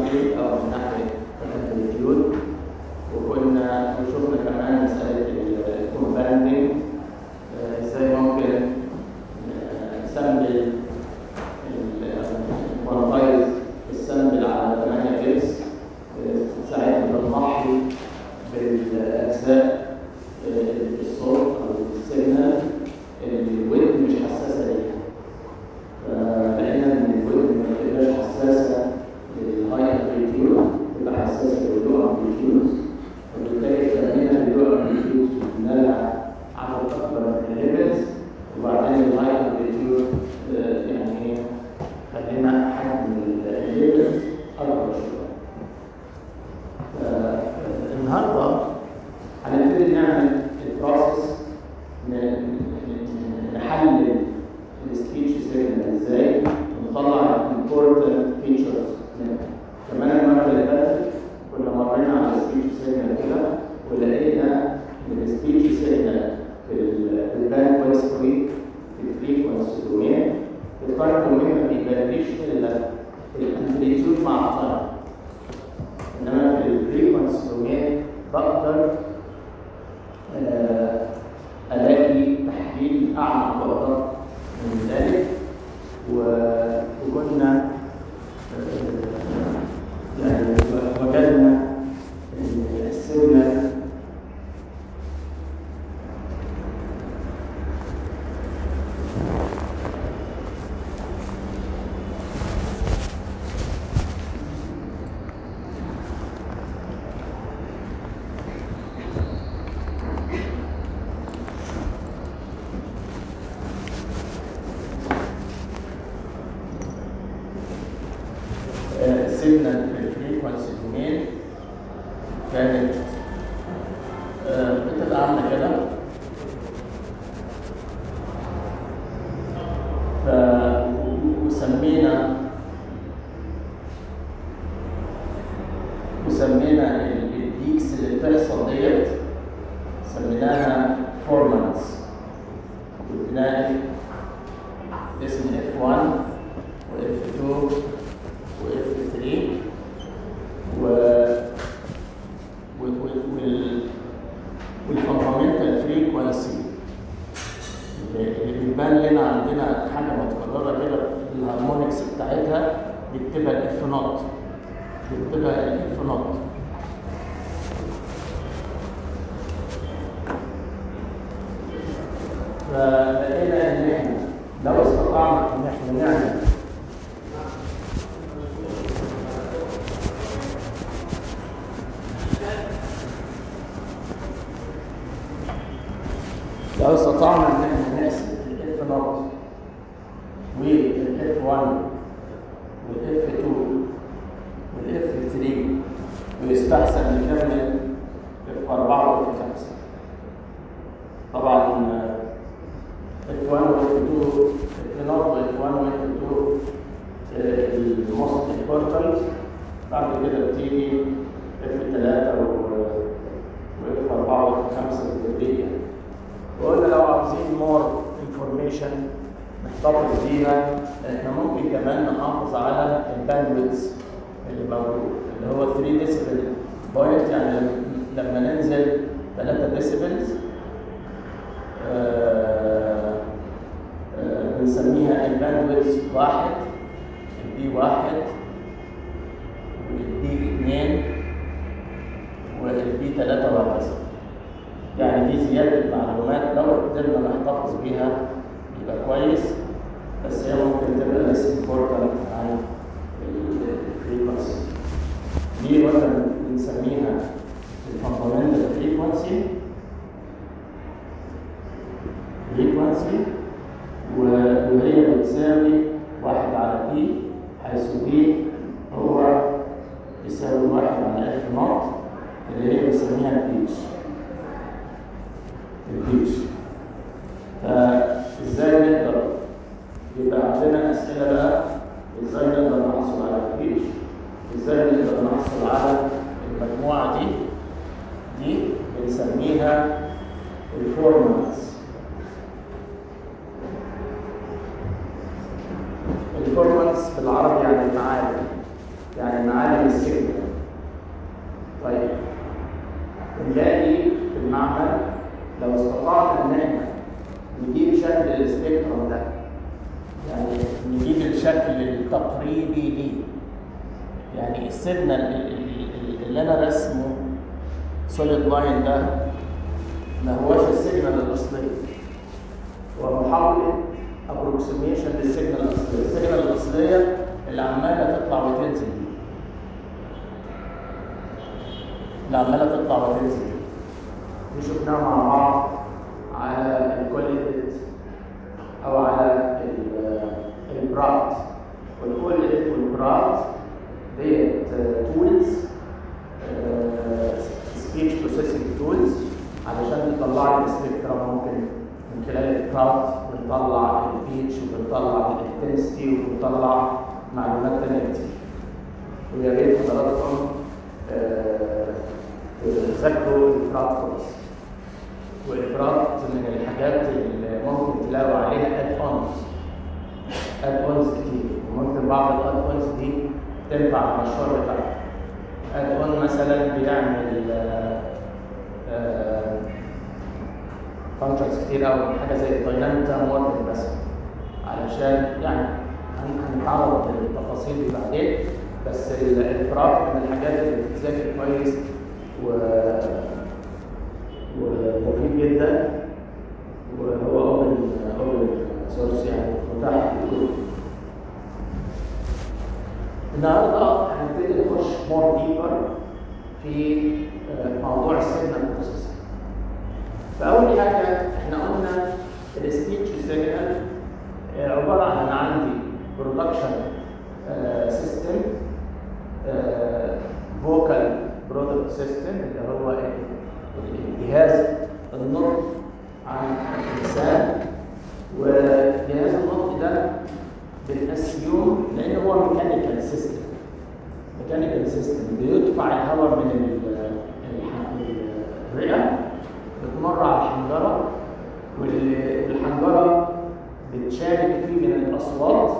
فريكونسي او من ناحيه الامبليتيود وكنا وشفنا كمان مساله الكومباندنج ازاي ممكن نسمبل المونوفايز السمبل على 8 بيتس ساعتها بنضحي بالاجزاء الصوت او السيجنال اللي الودن مش حساسه ليها فلقينا ان الودن ما بتبقاش حساسه للهاي امبليتيود بتبقى حساسه لللو امبليتيود وبالتالي خلينا اللو امبليتيود بنلعب عدد اكبر من الليفلز وبعدين الهاي امبليتيود يعني خلينا حجم الليفلز اكبر شويه النهارده هنبتدي نعمل البروسيس نحلل السبيتش سيجنال ازاي ونطلع important features منها كمان المره اللي فاتت كنا مرينا على السبيتش سيجنال كده ولقينا ان السبيتش سيجنال في الباند كويس قوي في الفريكونسي دومين التايم دومين ما بيبانليش الا الامبليتيود مع التايم انما في الفريكونسي دومين بقدر آه الاقي تحليل اعمق واكثر من ذلك وكنا يعني وجدنا السيجنال السيجنال في الفريكونسي دومين كانت بتبقى عامله كده ف وسمينا وسمينا البيكس اللي بتحصل ديت سميناها فورمانس واديناها اسم F1 و F2 و F3 و وال والفندامنتال فريكونسي اللي بيبان لنا عندنا حاجه متكرره كده الهارمونكس بتاعتها دي بتبقى الاف نوت دي بتبقى الاف نوت فلقينا ان احنا لو استطعنا ان احنا نعمل لو استطعنا ان احنا نقسم الاف نوت والاف 1 والاف 2 والاف 3 ويستحسن نكمل اف 4 واف 5 طبعا اف 1 واف 2 اف نوت واف 1 واف 2 الموست امبورتنت بعد كده بتيجي اف 3 واف 4 واف 5 بالتدريج يعني وقلنا لو عاوزين مور انفورميشن نحتفظ بيها احنا ممكن كمان نحافظ على الباندويث اللي موجود اللي هو 3 ديسيبل بوينت يعني لما ننزل 3 ديسيبلز بنسميها الباندويث واحد البي واحد والبي اثنين والبي ثلاثة وهكذا يعني دي زيادة معلومات لو قدرنا نحتفظ بيها يبقى كويس بس هي ممكن تبقى less important عن الفريكونسي دي مثلا بنسميها الفندامنتال فريكونسي فريكونسي وهي بتساوي واحد على بي حيث بي هو يساوي واحد على اف نوت اللي هي بنسميها البيتش البيتش فازاي نقدر يبقى عندنا اسئله بقى ازاي نقدر نحصل على البيتش ازاي نقدر نحصل على المجموعه دي دي بنسميها الفورمانس الفورمانس بالعربي يعني المعالم يعني معالم السيجنال بي بي دي يعني السيجنال ال- ال- ال- اللي انا رسمه سوليد لاين ده ما هوش السيجنال الاصليه هو محاوله ابروكسيميشن للسيجنال الاصليه السيجنال الاصليه اللي عماله تطلع وتنزل دي اللي عماله تطلع وتنزل دي دي شفناها مع بعض على الكوليدت او على ال- البرات والكوليدت والبرات ديت تولز سبيتش بروسيسنج تولز علشان تطلع لي السبيكترم ممكن من خلال البرات بنطلع البيتش وبنطلع الانتنسيتي وبنطلع معلومات تانية كتير ويا ريت حضراتكم آه، تذاكروا البرات كويس والإفراط من الحاجات اللي ممكن تلاقوا عليها اد اونز اد اونز كتير وممكن بعض الاد اونز دي تنفع المشروع بتاعك اد اون مثلا بيعمل فانكشنز كتير قوي حاجه زي الدايناميك مورفين بس علشان يعني هن- هنتعرض للتفاصيل دي بعدين بس ال- الإفراط من الحاجات اللي بتتذاكر كويس و ومفيد جدا وهو اوبن اوبن سورس يعني متاح للكل. النهارده هنبتدي نخش مور ديبر في آه، موضوع السيجنال بروسيسنج. فاول حاجه احنا قلنا السبيتش سيجنال عباره عن انا عندي برودكشن سيستم فوكال برودكت سيستم اللي هو الجهاز النطق عن الانسان وجهاز النطق ده بنأسيوم لان هو ميكانيكال سيستم ميكانيكال سيستم بيدفع الهواء من ال- الح- الرئه بتمر على الحنجره وال- والحنجره بتشارك فيه من الاصوات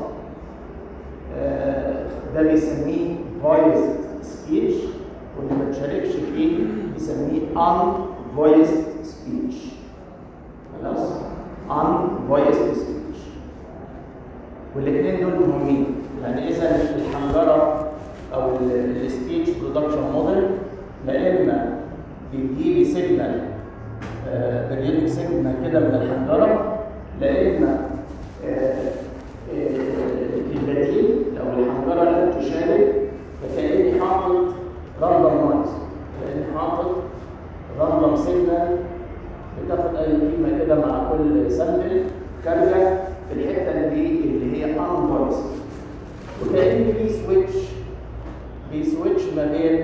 آه، ده بيسميه voiced speech واللي ما تشاركش فيه بيسميه unvoiced speech خلاص unvoiced speech والاثنين دول مهمين يعني اذا الحنجره او السبيتش برودكشن موديل لا اما بيجيلي سيجنال بريودك سيجنال كده من الحنجره لا اما آه، آه، البديل لو الحنجره لم تشارك فكاني حاطط راندوم نويز كاني حاطط راندوم سيجنال بتاخد اي قيمه كده مع كل سامبل خارجه في الحته دي اللي هي ان فويس وكاني في سويتش في سويتش ما بين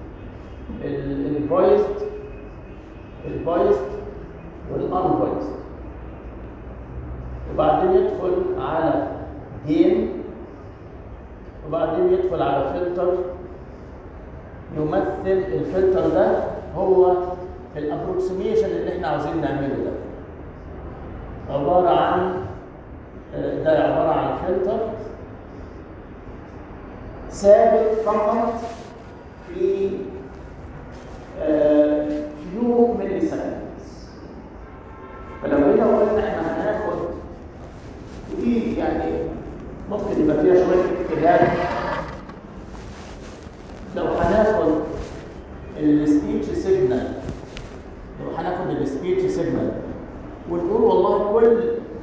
الفويس الفويس والان فويس وبعدين يدخل على جيم وبعدين يدخل على فلتر يمثل الفلتر ده هو الابروكسيميشن اللي احنا عاوزين نعمله ده عباره عن آه، ده عباره عن فلتر ثابت فقط في فيو ملي سكندز فلو جينا قلنا احنا هناخد ودي يعني ممكن يبقى فيها شويه اجتهاد لو هناخد السبيتش سيجنال لو هناخد السبيتش سيجنال ونقول والله كل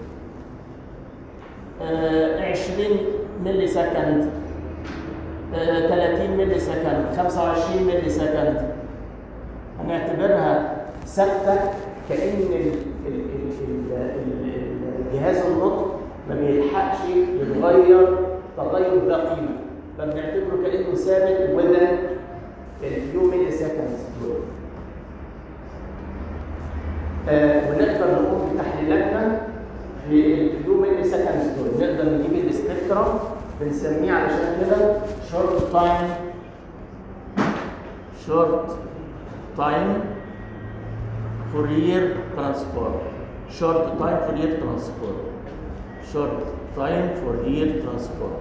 آه 20 ملي سكند آه 30 ملي سكند 25 ملي سكند هنعتبرها ثابته كان ال- ال- ال- ال- ال- الجهاز النطق ما بيلحقش يتغير تغير ذا قيمه فبنعتبره كانه ثابت within الفيو ملي سكندز دول آه، ونقدر نقوم بتحليلاتنا في الفيو ملي سكندز دول نقدر نجيب السبيكترم بنسميه علشان كده شورت تايم شورت تايم فورير ترانسفورم شورت تايم فورير ترانسفورم شورت تايم فورير ترانسفورم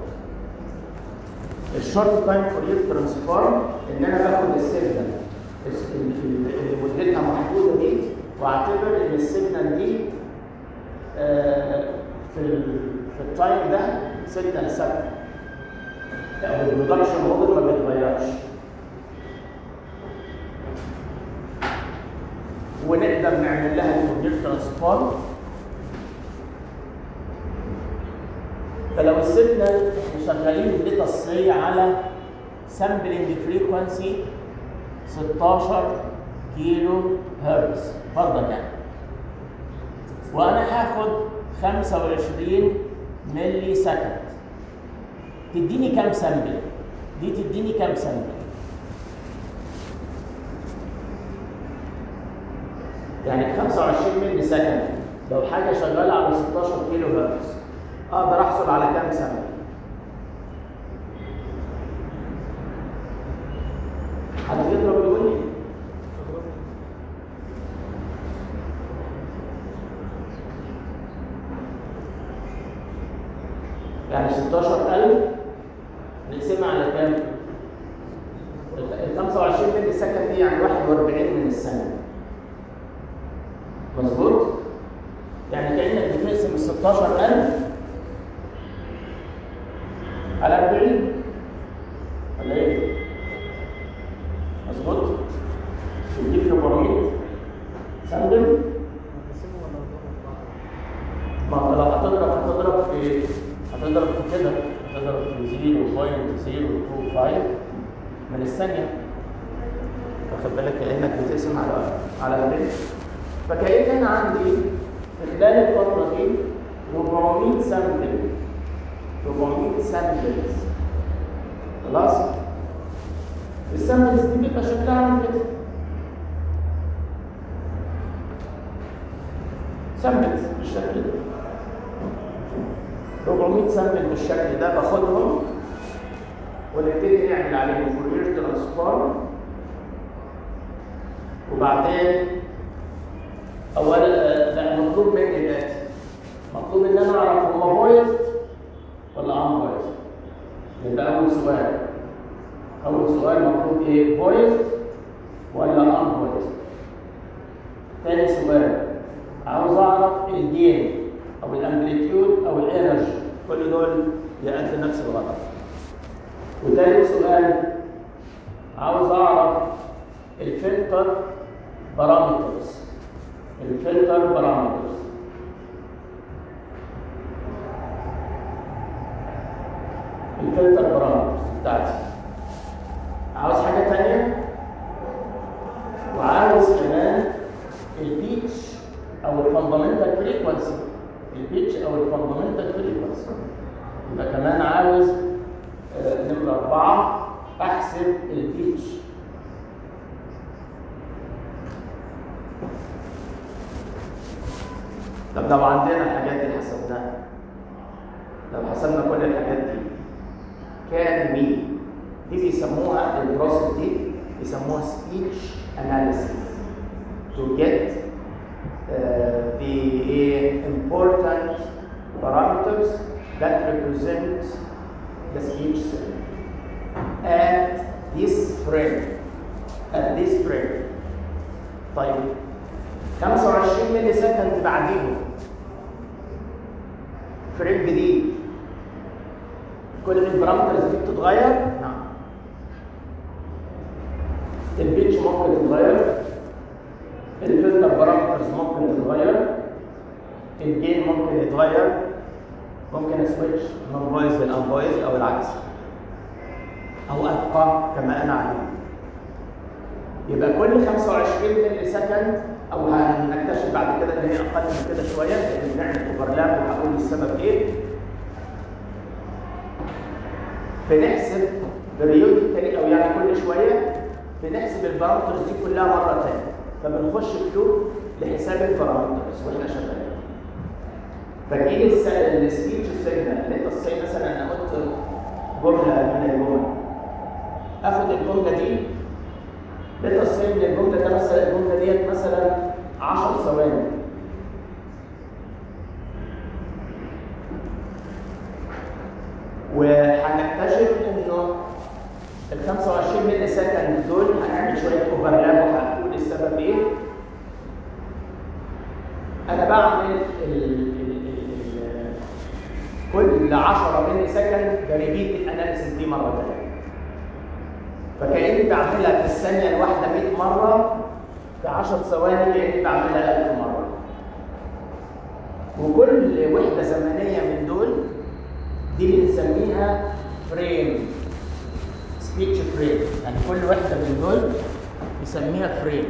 الشورت تايم فورير ترانسفورم ان انا باخد السيجنال اللي مدتها محدوده دي واعتبر ان السيجنال دي آه، في ال- في التايم ده سيجنال ثابته لا البرودكشن موديل ما بيتغيرش ونقدر نعمل لها الفورجيت ترانسفورم فلو سيبنا احنا شغالين الداتا الصينيه على سامبلنج فريكونسي 16 كيلو هرتز فرضا يعني وانا هاخد 25 ملي سكند تديني كام سامبل دي تديني كام سامبل يعني 25 ملي سكند لو حاجه شغاله على 16 كيلو هرتز اقدر احصل على كام سامبل حد يضرب يقول لي يعني 16000 نقسمها على كام؟ ال 25 ملي سكند دي يعني 41 من الثانية. مظبوط؟ يعني كأنك بتقسم ال 16000 على 40 ولا ايه؟ مظبوط؟ تديك 400 سامبل ما انت لو هتضرب هتضرب في هتضرب في كده هتضرب في 0.025 من الثانية واخد بالك كأنك بتقسم على على البيت فكأن أنا عندي في خلال الفترة دي 400 سامبل 400 سامبلز خلاص السامبلز دي بيبقى شكلها عامل كده سامبلز بالشكل ده 400 سامبل بالشكل ده باخدهم ونبتدي نعمل عليهم فورير ترانسفورم وبعدين اولا لا مطلوب مني دلوقتي مطلوب ان انا اعرف هما فويس ولا ان فويس يبقى اول سؤال اول سؤال مطلوب ايه فويس ولا ان فويس ثاني سؤال عاوز اعرف الجين او الامبليتيود او الانرجي كل دول يأدي نفس الغرض وثالث سؤال عاوز اعرف الفلتر بارامترز الفلتر بارامترز الفلتر بارامترز بتاعتي عاوز حاجه ثانيه وعاوز كمان البيتش او الفاندامنتال فريكونسي البيتش او الفاندامنتال فريكونسي يبقى كمان عاوز آه، نمرة أربعة أحسب البيتش طب لو عندنا الحاجات دي حسبناها لو حسبنا كل الحاجات دي كان مين دي بيسموها البروسيس دي بيسموها speech analysis to get uh, the important parameters that represent the speech cell at this frame at this frame طيب 25 ملي سكند بعديهم فريم جديد كل البارامترز دي بتتغير نعم البيتش ممكن تتغير الفلتر بارامترز ممكن تتغير الجين ممكن يتغير ممكن اسويتش من فويس للان فويس او العكس او ابقى كما انا عليه يبقى كل 25 ملي سكند او هنكتشف بعد كده ان هي اقل من كده شويه لان بنعمل اوفرلاب وهقول السبب ايه بنحسب بريوديكالي او يعني كل شويه بنحسب البارامترز دي كلها مره ثانيه فبنخش في لوب لحساب البارامترز واحنا شغالين فجيل السبيتش سيجنال اللي انت الصين مثلا انا قلت جمله من الجمل اخد الجمله دي انت الصين من الجمله ده مثلا الجمله ديت مثلا 10 ثواني وهنكتشف انه ال 25 ملي سكند دول هنعمل شويه اوفرلاب وهنقول السبب ايه انا بعمل ال ال ال ال كل وال 10 ملي سكند بريبيت الاناليسيس دي مره ثانيه فكاني بعملها في الثانيه الواحده 100 مره في 10 ثواني كاني بعملها 1000 مره وكل وحده زمنيه من دول دي بنسميها فريم سبيتش فريم يعني كل واحده من دول نسميها فريم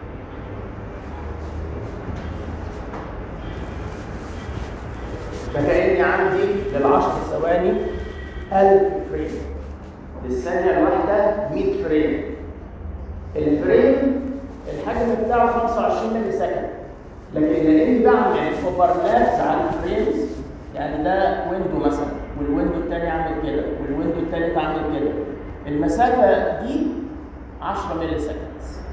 فكأني عندي للعشر ثواني 1000 فريم للثانية الواحدة 100 فريم الفريم الحجم بتاعه 25 ملي سكند لكن لاني بعمل اوفرلابس على الفريمز يعني ده ويندو مثلا والويندو الثاني عامل كده والويندو الثالث عامل كده المسافة دي 10 ملي سكند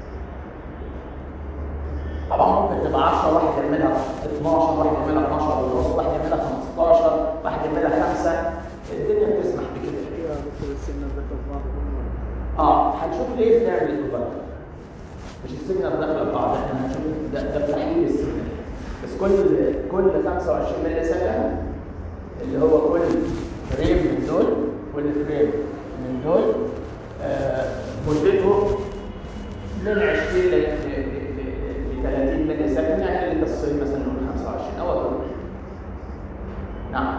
طبعا ممكن تبقى 10 واحد يعملها 12 واحد يعملها 12 ونص واحد يعملها 15 واحد يعملها 5 الدنيا بتسمح بكده يا دكتور السنة ذكر بعض اه هنشوف ليه بنعمل الاوفر مش السيجنال داخله في بعض احنا هنشوف ده, ده تحليل السيجنال بس كل كل 25 ملي سكند اللي هو كل فريم من دول كل فريم من دول آه مدته من 20 ل ل- ل- ل 30 ملي سكند يعني اللي تصل مثلا نقول 25 او اكتر نعم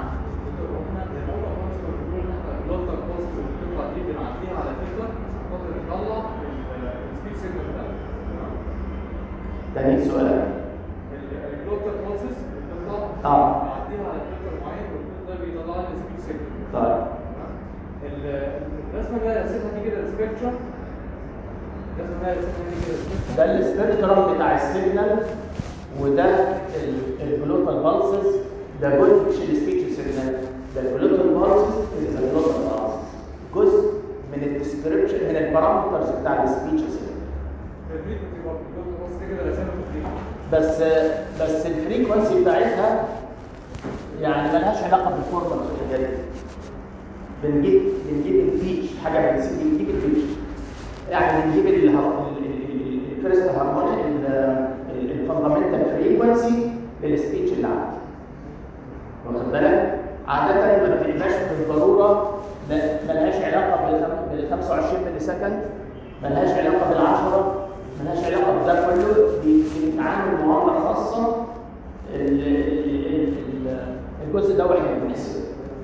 اللوتر بوست القطعة دي بنعديها على فكرة عشان خاطر نطلع السبيد سيجنال ده تاني سؤال اللوتر بوسس القطعة اه بعديها على فلتر معين والفلتر ده بيطلع لي السبيد سيجنال طيب الرسمة بقى رسمها دي كده سبيكتشر الرسمة بقى رسمها دي كده سبيكتشر ده السبيكترم بتاع السيجنال وده الجلوتال بالسز ده جزء مش السبيتش سيجنال ده الجلوتال بالسز از الجلوتال بالسز جزء من الديسكريبشن من البارامترز بتاع السبيتش سيجنال الفريكونسي برضه اللوتر بوست دي كده رسمها في بس بس الفريكونسي بتاعتها يعني ملهاش علاقه بالفورمال والحاجات دي بنجيب بنجيب البيتش حاجه بنسيب بنجيب البيتش يعني بنجيب الفيرست هارمونيك الفاندامنتال فريكونسي للسبيتش اللي عندي واخد بالك عاده ما بتبقاش بالضروره لا- ملهاش علاقه بال بال 25 ملي سكند ملهاش علاقه بال 10 ملهاش علاقه بده كله دي دي بتتعامل معامله خاصه ال- ال- ال- ال- الجزء ده واحنا بنحسبه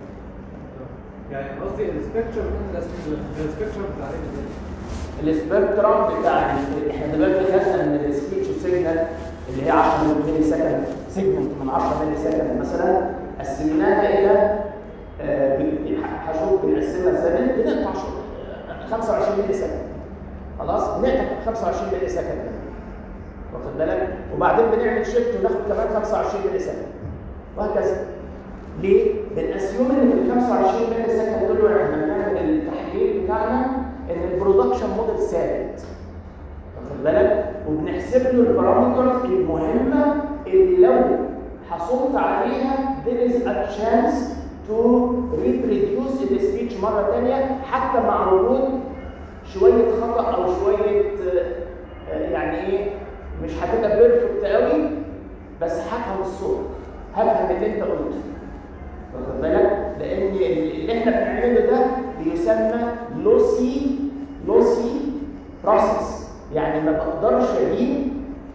يعني قصدي السبيكتشر من السبيكتشر بتاع ايه السبيكترم بتاع ال- احنا دلوقتي خدنا ان السبيتش سيجنال اللي هي 10 ملي سكند سيجمنت من 10 ملي سكند مثلا قسمناها الى آه، ب- هشوف بنقسمها ازاي بن- بنقطع شو- 25 ملي سكند خلاص بنقطع 25 ملي سكند واخد بالك وبعدين بنعمل شيفت وناخد كمان 25 ملي سكند وهكذا ليه؟ بنأسيوم ان في ال 25 ملي سكند دول واحنا بنعمل التحليل بتاعنا ان البرودكشن موديل ثابت واخد بالك؟ وبنحسب له البارامترز المهمه اللي لو حصلت عليها there is a chance to reproduce the speech مره ثانيه حتى مع وجود شويه خطا او شويه آه، آه، يعني ايه مش هتبقى بيرفكت قوي بس هفهم الصوت هفهم اللي انت قلته واخد بالك؟ لان اللي احنا بنعمله ده بيسمى لوسي لوسي بروسيس يعني ما بقدرش اجيب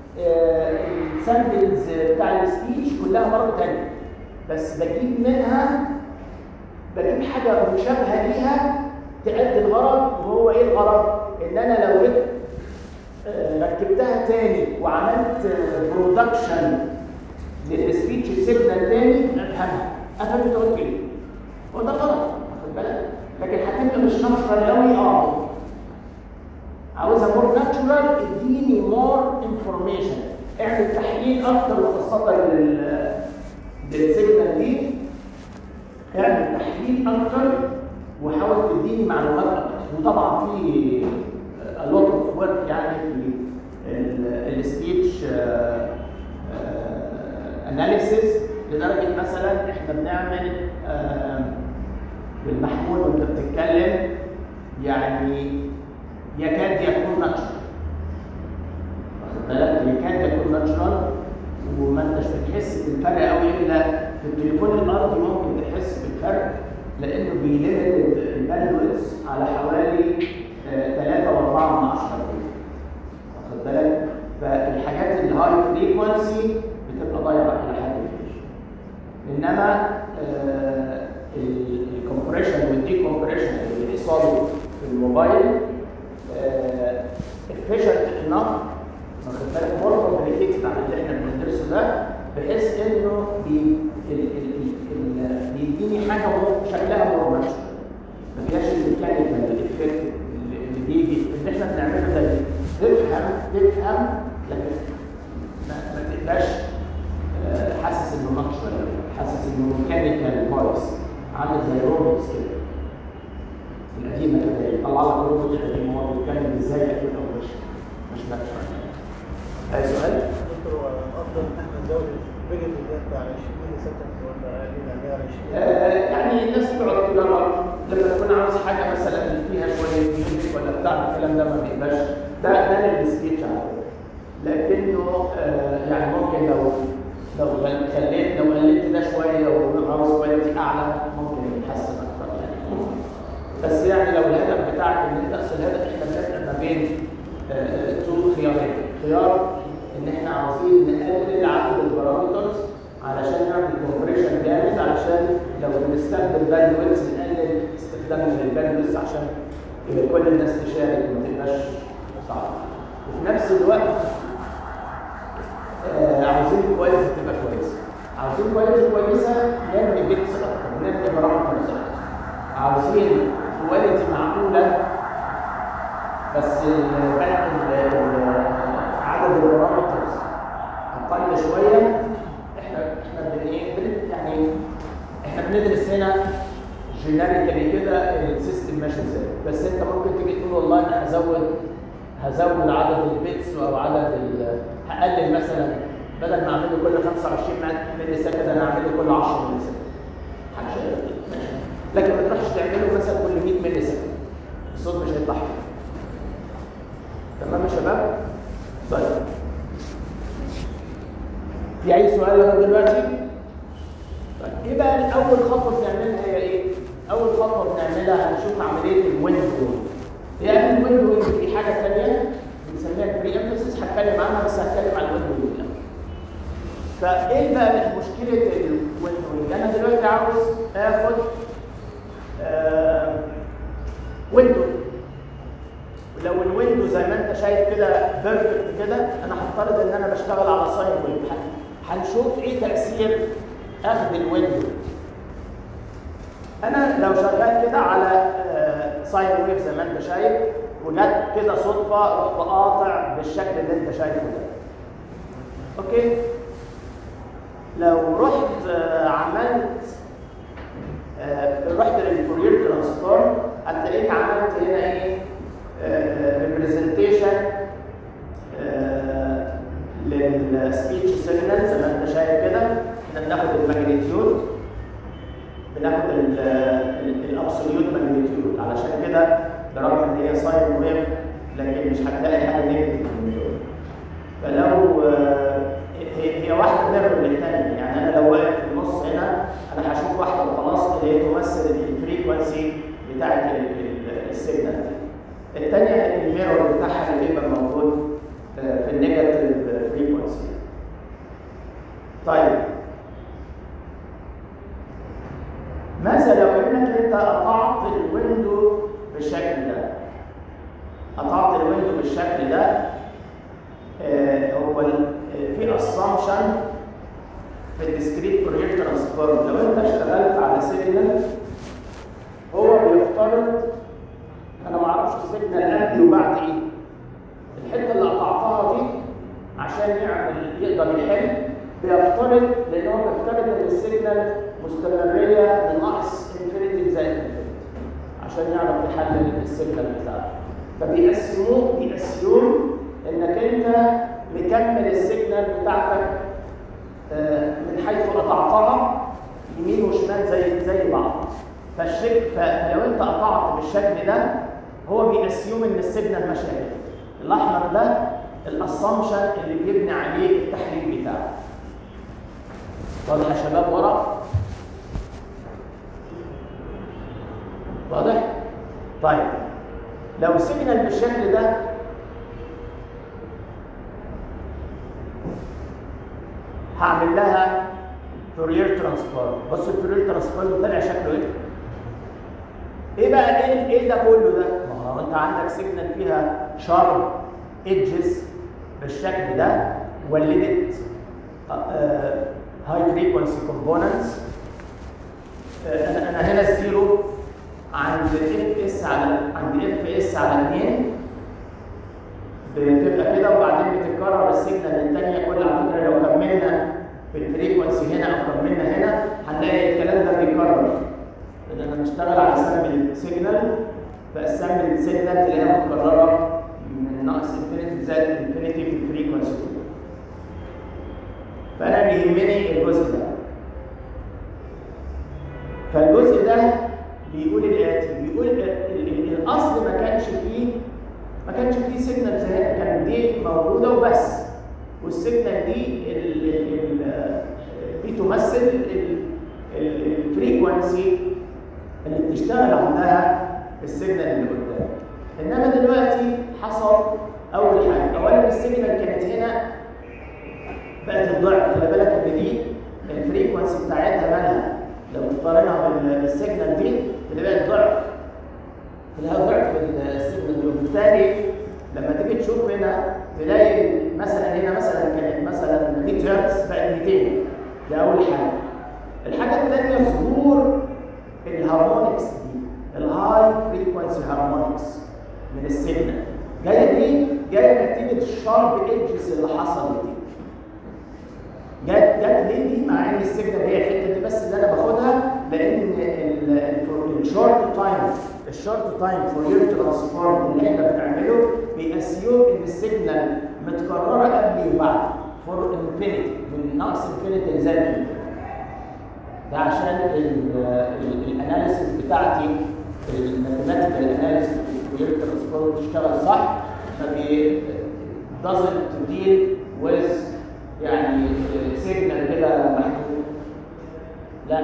السامبلز بتاع السبيتش كلها مره ثانيه بس بجيب منها بجيب حاجه مشابهه ليها تأدي الغرض وهو ايه الغرض؟ ان انا لو جبت آه، ركبتها تاني وعملت برودكشن للسبيتش سيجنال تاني افهمها افهم انت قلت ايه هو ده غلط واخد بالك لكن هتبقى مش ناتشرال قوي اه عاوزها مور ناتشرال اديني مور انفورميشن اعمل تحليل اكتر وخاصه لل للسيجنال دي اعمل تحليل اكتر وحاول تديني معلومات اكتر وطبعا في a lot of work يعني في السبيتش اناليسيس لدرجه مثلا احنا بنعمل آه، بالمحمول وانت بتتكلم يعني يكاد يكون ناتشرال واخد بالك يكاد يكون ناتشرال وما انتش بتحس بالفرق قوي الا في التليفون الارضي ممكن تحس يحس بالفرق لانه بيليمت الباندويث على حوالي 3 و4 من 10 واخد بالك فالحاجات الهاي فريكونسي بتبقى ضايعه الى حد كبير انما الكومبريشن والديكومبريشن اللي بيحصلوا في الموبايل efficient enough واخد بالك مور كومبليكيتد عن اللي احنا بندرسه ده بحيث انه بي ال ال ال بيديني حاجه مور- شكلها مور ناتشورال ما فيهاش الميكانيكال الافكت اللي اللي بيجي اللي احنا بنعمله ده تفهم تفهم لكن ما, ما تبقاش آه، حاسس انه ناتشورال حاسس انه ميكانيكال فويس عامل زي روبوتس كده القديمه كده يطلع لك روبوت قديم هو بيتكلم ازاي كده ومش مش ناتشورال اي سؤال؟ دكتور هو افضل ان احنا نزود البيجت اللي بتاع 20 ملي سكند ولا اقل من 20 آه، يعني الناس بتقعد تجرب لما تكون عاوز حاجه مثلا فيها شويه ميوزك ولا بتاع الكلام ده ما بيبقاش ده ده للسبيتش على فكره لكنه آه، يعني ممكن لو لو غل- خليت لو قللت ده شويه وعاوز كواليتي اعلى ممكن يتحسن اكتر يعني ممكن. بس يعني لو الهدف بتاعك ان انت اصل الهدف احنا بنبدا ما بين آه، تو خيارين خيار ان احنا عاوزين نقلل عدد البارامترز علشان نعمل كومبريشن جامد علشان لو بنستخدم باندويث نقلل استخدامنا للباندويث عشان يبقى كل الناس تشارك وما تبقاش صعب وفي نفس الوقت آه، عاوزين الكواليتي تبقى كويسه عاوزين كواليتي كويسه نعمل بيتس اكتر نعمل بارامترز اكتر عاوزين كواليتي معقوله بس ال- بقى ال- ال- عدد البارامترز اقل شويه احنا احنا بن ايه بن- يعني احنا بندرس هنا جينيريكالي كده السيستم ماشي ازاي بس انت ممكن تيجي تقول والله انا هزود هزود عدد البيتس او عدد ال- هقلل مثلا بدل ما اعمله كل 25 ملي سكند انا اعمله كل 10 ملي سكند حاجه ماشي لكن ما تروحش تعمله مثلا كل 100 ملي سكند الصوت مش هيطلع حلو. تمام يا شباب؟ طيب في اي سؤال لغايه دلوقتي؟ طيب ايه بقى اول خطوه بنعملها هي ايه؟ اول خطوه بنعملها هنشوف عمليه الويندو هي قبل الويندو في حاجه ثانيه بنسميها بري امفيسيس هتكلم عنها بس هتكلم عن الويندو الاول. فايه بقى مشكله الويندو انا دلوقتي عاوز اخد آه ويندو لو الويندو زي ما انت شايف كده بيرفكت كده انا هفترض ان انا بشتغل على ساين ويف هنشوف ايه تاثير اخذ الويندو انا لو شغال كده على ساين ويف زي ما انت شايف وجت كده صدفه رحت قاطع بالشكل اللي انت شايفه ده اوكي لو رحت آه، عملت آه، رحت للفورير ترانسفورم هتلاقيك عملت هنا ايه ريبريزنتيشن للسبيتش سيجنال زي ما انت شايف كده احنا بناخد الماجنتيود بناخد الابسوليوت ماجنتيود علشان كده برغم ان هي ساين ويف لكن مش هتلاقي حاجه نيجاتيف فلو آه، هي هي واحده بنعمل للثانيه يعني انا لو واقف في النص هنا انا هشوف واحده وخلاص اللي هي تمثل الفريكونسي بتاعت السيجنال دي الثانيه الميرور بتاعها اللي بيبقى موجود آه، في النيجاتيف فريكونسي طيب ماذا لو انك انت قطعت الويندو بالشكل ده قطعت الويندو بالشكل ده آه، هو ال- آه، في اسامبشن في الديسكريت فورير ترانسفورم لو انت اشتغلت على سيجنال هو بيفترض انا ما اعرفش السيجنال قبل وبعد ايه الحته اللي قطعتها دي عشان يعمل يقدر يحل بيفترض لان هو بيفترض ان السيجنال مستمريه من ناقص انفينيتي زائد انفينيتي عشان يعرف يحلل السيجنال بتاعته فبيقسموه بيقسموه انك انت مكمل السيجنال بتاعتك آه، من حيث قطعتها يمين وشمال زي زي بعض فالشكل فلو انت قطعت بالشكل ده هو بيأسيوم ان السيجنال ماشيه كده الاحمر ده الاسامبشن اللي بيبني عليه التحليل بتاعه واضح يا شباب ورا واضح؟ طيب لو سيجنال بالشكل ده هعمل لها فورير ترانسفورم بص الفورير ترانسفورم طلع شكله ايه؟ ايه بقى ايه ايه ده كله ده؟ ما هو انت عندك سيجنال فيها شارب ايدجز بالشكل ده ولدت هاي فريكونسي كومبوننتس انا أنا هنا الزيرو عند اف اس على عند اف اس على 2 بتبقى كده وبعدين بتتكرر السيجنال الثانيه كل على فكره لو كملنا بالفريكونسي هنا او كملنا هنا هنلاقي الكلام ده بيتكرر لان انا بشتغل على سامبل سيجنال فالسامبل سيجنال تلاقيها متكرره من ناقص انفينيتي زائد انفينيتي في الفريكونسي فانا بيهمني الجزء ده فالجزء ده بيقول الاتي بيقول ال- ال- الاصل ما كانش فيه ما كانش فيه سيجنال زي كان دي موجوده وبس والسيجنال دي ال- ال- ال- دي تمثل الفريكونسي اللي بتشتغل عندها السيجنال اللي قدام انما دلوقتي حصل اول حاجه اولا السيجنال كانت هنا بقت الضعف خلي بالك ان دي الفريكونسي بتاعتها مالها لو تقارنها بال- بالسيجنال دي اللي بقت ضعف تلاقيها ضعف السيجنال دي وبالتالي لما تيجي تشوف هنا تلاقي مثلا هنا مثلا كانت مثلا 100 هرتز بقت 200 ده اول حاجه الحاجه الثانيه ظهور الهارمونكس دي الهاي فريكونسي هارمونكس من السيجنال جايه دي جايه نتيجه الشارب ايدجز اللي حصلت دي جت جت ليه دي مع ان السيجنال هي الحته دي بس اللي انا باخدها لان الشورت تايم الشورت تايم فورير ترانسفورم اللي احنا بنعمله بيأسيوم ان السيجنال متكرره قبل وبعد فور انفينيتي من ناقص انفينيتي لزائد انفينيتي ده عشان الاناليسيس بتاعتي الماثيماتيكال اناليسيس فورير ترانسفورم تشتغل صح فبي doesn't deal with يعني سيجنال كده محدود لا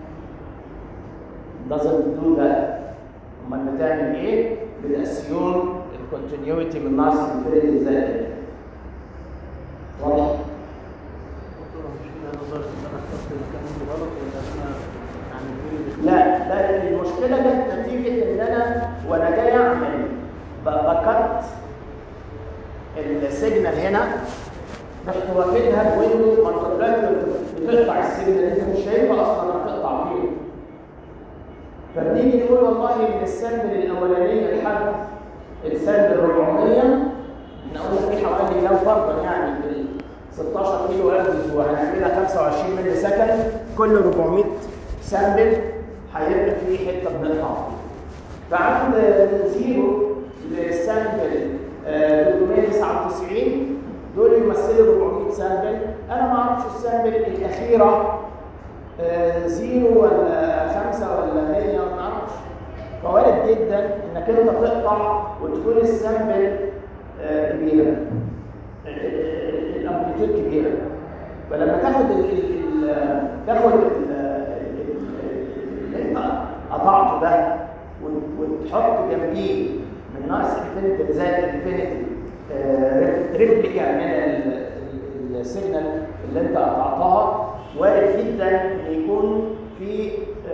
doesn't do that امال بتعمل ايه؟ بتأسيوم الكونتينيوتي من ناقص انفينيتي زائد واضح؟ دكتور مش كده انا ظاهر ان انا اخترت المكان اللي غلط ولا انا يعني بيقول لا لا المشكله جت نتيجه ان انا وانا جاي اعمل ب- بكت السيجنال هنا رحت واخدها بويندو ما انت دلوقتي بتقطع السيجنال انت مش شايفها اصلا هتقطع فين فبنيجي نقول والله من السامبل الاولانيه لحد السامبل 400 نقول في حوالي لو فرضا يعني بال 16 كيلو هرتز وهنعملها 25 ملي سكند كل 400 سامبل هيبقى في حته بنقطعها فعند من زيرو للسامبل آه، 399 دول يمثلوا 400 سامبل انا ما اعرفش السامبل الاخيره آه، زيرو ولا خمسة ولا 100 ما اعرفش فوارد جدا انك انت تقطع وتكون السامبل آه، كبيره الامبليتيود كبيره فلما تاخد ال ال ال تاخد ال- ال- اللي انت قطعته ده وت- وتحط جنبيه من ناقص انفينيتي زائد انفينيتي ريبليكا من ال- ال- السيجنال اللي انت قطعتها وارد جدا ان يكون في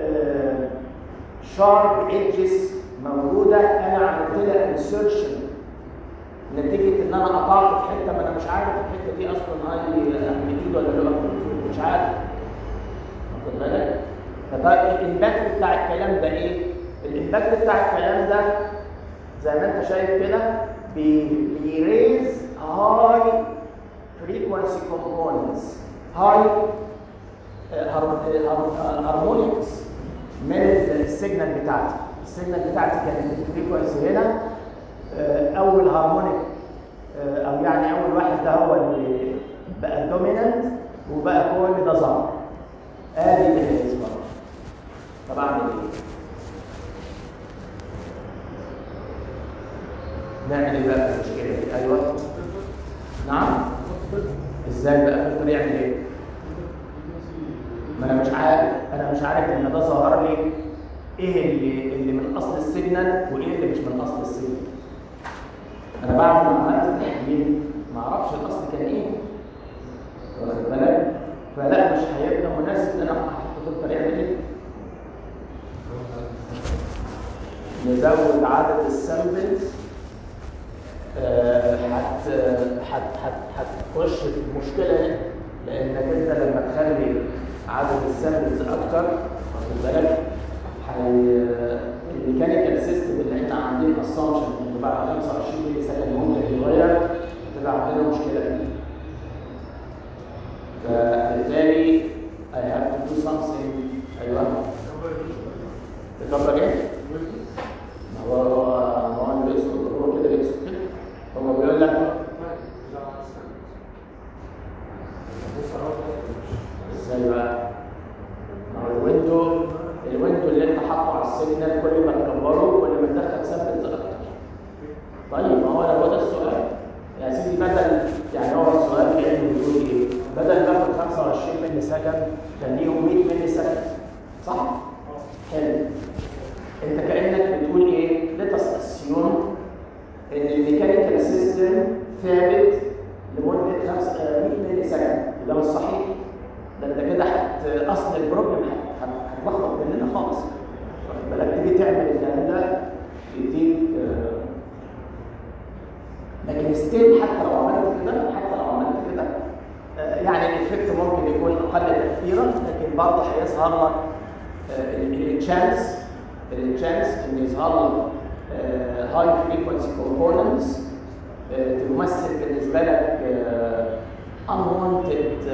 شارب ايدجز موجوده انا عملت لها انسرشن نتيجه ان انا قطعت في حته ما انا مش عارف الحته دي اصلا هاي امبليتيود ولا لو امبليتيود مش عارف واخد بالك فبقى الامباكت بتاع الكلام ده ايه؟ الامباكت بتاع الكلام ده زي ما انت شايف كده بي- بيريز هاي فريكونسي كومبوننتس هاي هارمونيكس من السيجنال بتاعتي السيجنال بتاعتي كانت الفريكونسي هنا آه، اول هارمونيك آه، او يعني اول واحد ده هو اللي بقى دوميننت وبقى كل ده ظهر ادي بالنسبه طب اعمل ايه؟ نعمل ايه بقى في المشكله دي؟ ايوه نعم ازاي بقى فلتر يعمل ايه؟ ما انا مش عارف انا مش عارف ان ده ظهر لي ايه اللي اللي من اصل السيجنال وايه اللي مش من اصل السيجنال انا بعد ما عملت التحليل ما اعرفش الاصل كان ايه واخد بالك فلا مش هيبقى مناسب ان انا احط فلتر يعمل ايه نزود عدد السامبلز آه، هت هت هت هتخش في مشكله هنا لانك انت لما تخلي عدد السامبلز اكتر واخد بالك هي الميكانيكال سيستم اللي احنا عاملين اسامبشن ان بعد 25 ملي سكند ممكن يتغير تبقى عندنا مشكله فيه فبالتالي I have to do something ايوه تكبر ايه؟ ما هو ما هو اللي بيسكت هو كده بيسكت كده هو بيقول لك ازاي بقى؟ ما هو الويندو الويندو اللي انت حاطه على السيجنال كل ما تكبره كل ما تدخل سامبلز اكتر طيب ما هو هو ده السؤال يا سيدي بدل يعني هو السؤال كانه بيقول ايه؟ بدل ما اخد 25 ملي سكند خليهم 100 ملي سكند صح؟ حلو انت كانك بتقول ايه؟ let us assume ان الميكانيكال سيستم ثابت لمده 5 100 ملي سكند ده مش صحيح ده انت كده هت اصل البروبلم هت- هت- هتلخبط مننا خالص واخد بالك تيجي تعمل الكلام ده يديك آه، لكن ستيل حتى لو عملت كده حتى لو عملت كده آه، يعني الايفكت ممكن يكون اقل تاثيرا لكن برضه هيظهر لك التشانس التشانس ان يظهر لك هاي فريكونسي كومبوننتس تمثل بالنسبه لك unwanted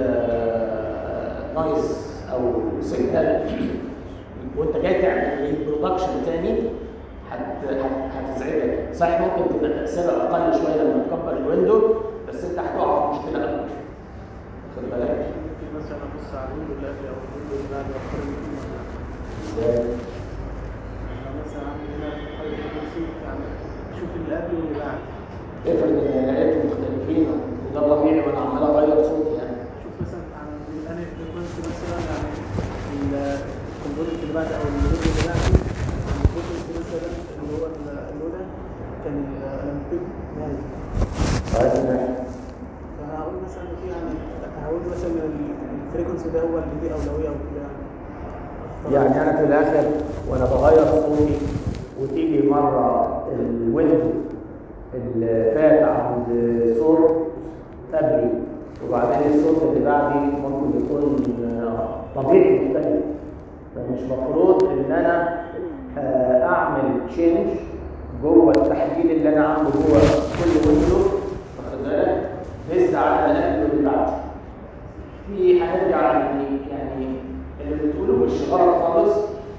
نويز او سيجنال وانت جاي تعمل برودكشن تاني هت- هت- هتزعجك صحيح ممكن تبقى تاثيرها اقل شويه لما تكبر الويندو بس انت هتقع في مشكله اكبر خد بالك ممكن مثلا ابص على الويندو اللي قبل او الويندو اللي بعد واختار الويندو اللي بعد. ازاي انا مثلا عندي هنا في حاجه فريكونسي يعني اشوف اللي قبل واللي بعد افرض ان لقيتهم مختلفين وده طبيعي وانا عمال اغير صوتي يعني اشوف مثلا عن انا فريكونسي مثلا يعني ال- الكومبوننت اللي بعد او الويندو اللي بعده الفريكونسي مثلا اللي هو ال- اللي هو ده كان الامبيد مال طيب ماشي. فانا هقول مثلا في يعني هقول مثلا ال- الفريكونسي ده هو اللي ليه اولويه او كده يعني انا في الاخر وانا بغير صوتي وتيجي مره الويندو اللي فات عند صوت قبلي وبعدين الصوت اللي بعدي ممكن يكون آه، طبيعي مختلف فمش مفروض ان انا آه، اعمل تشينج جوه التحليل اللي انا عامله جوه كل ويندو واخد بالك بيزد على اللي قبل واللي بعدي في هنرجع يعني يعني اللي بتقوله مش غلط خالص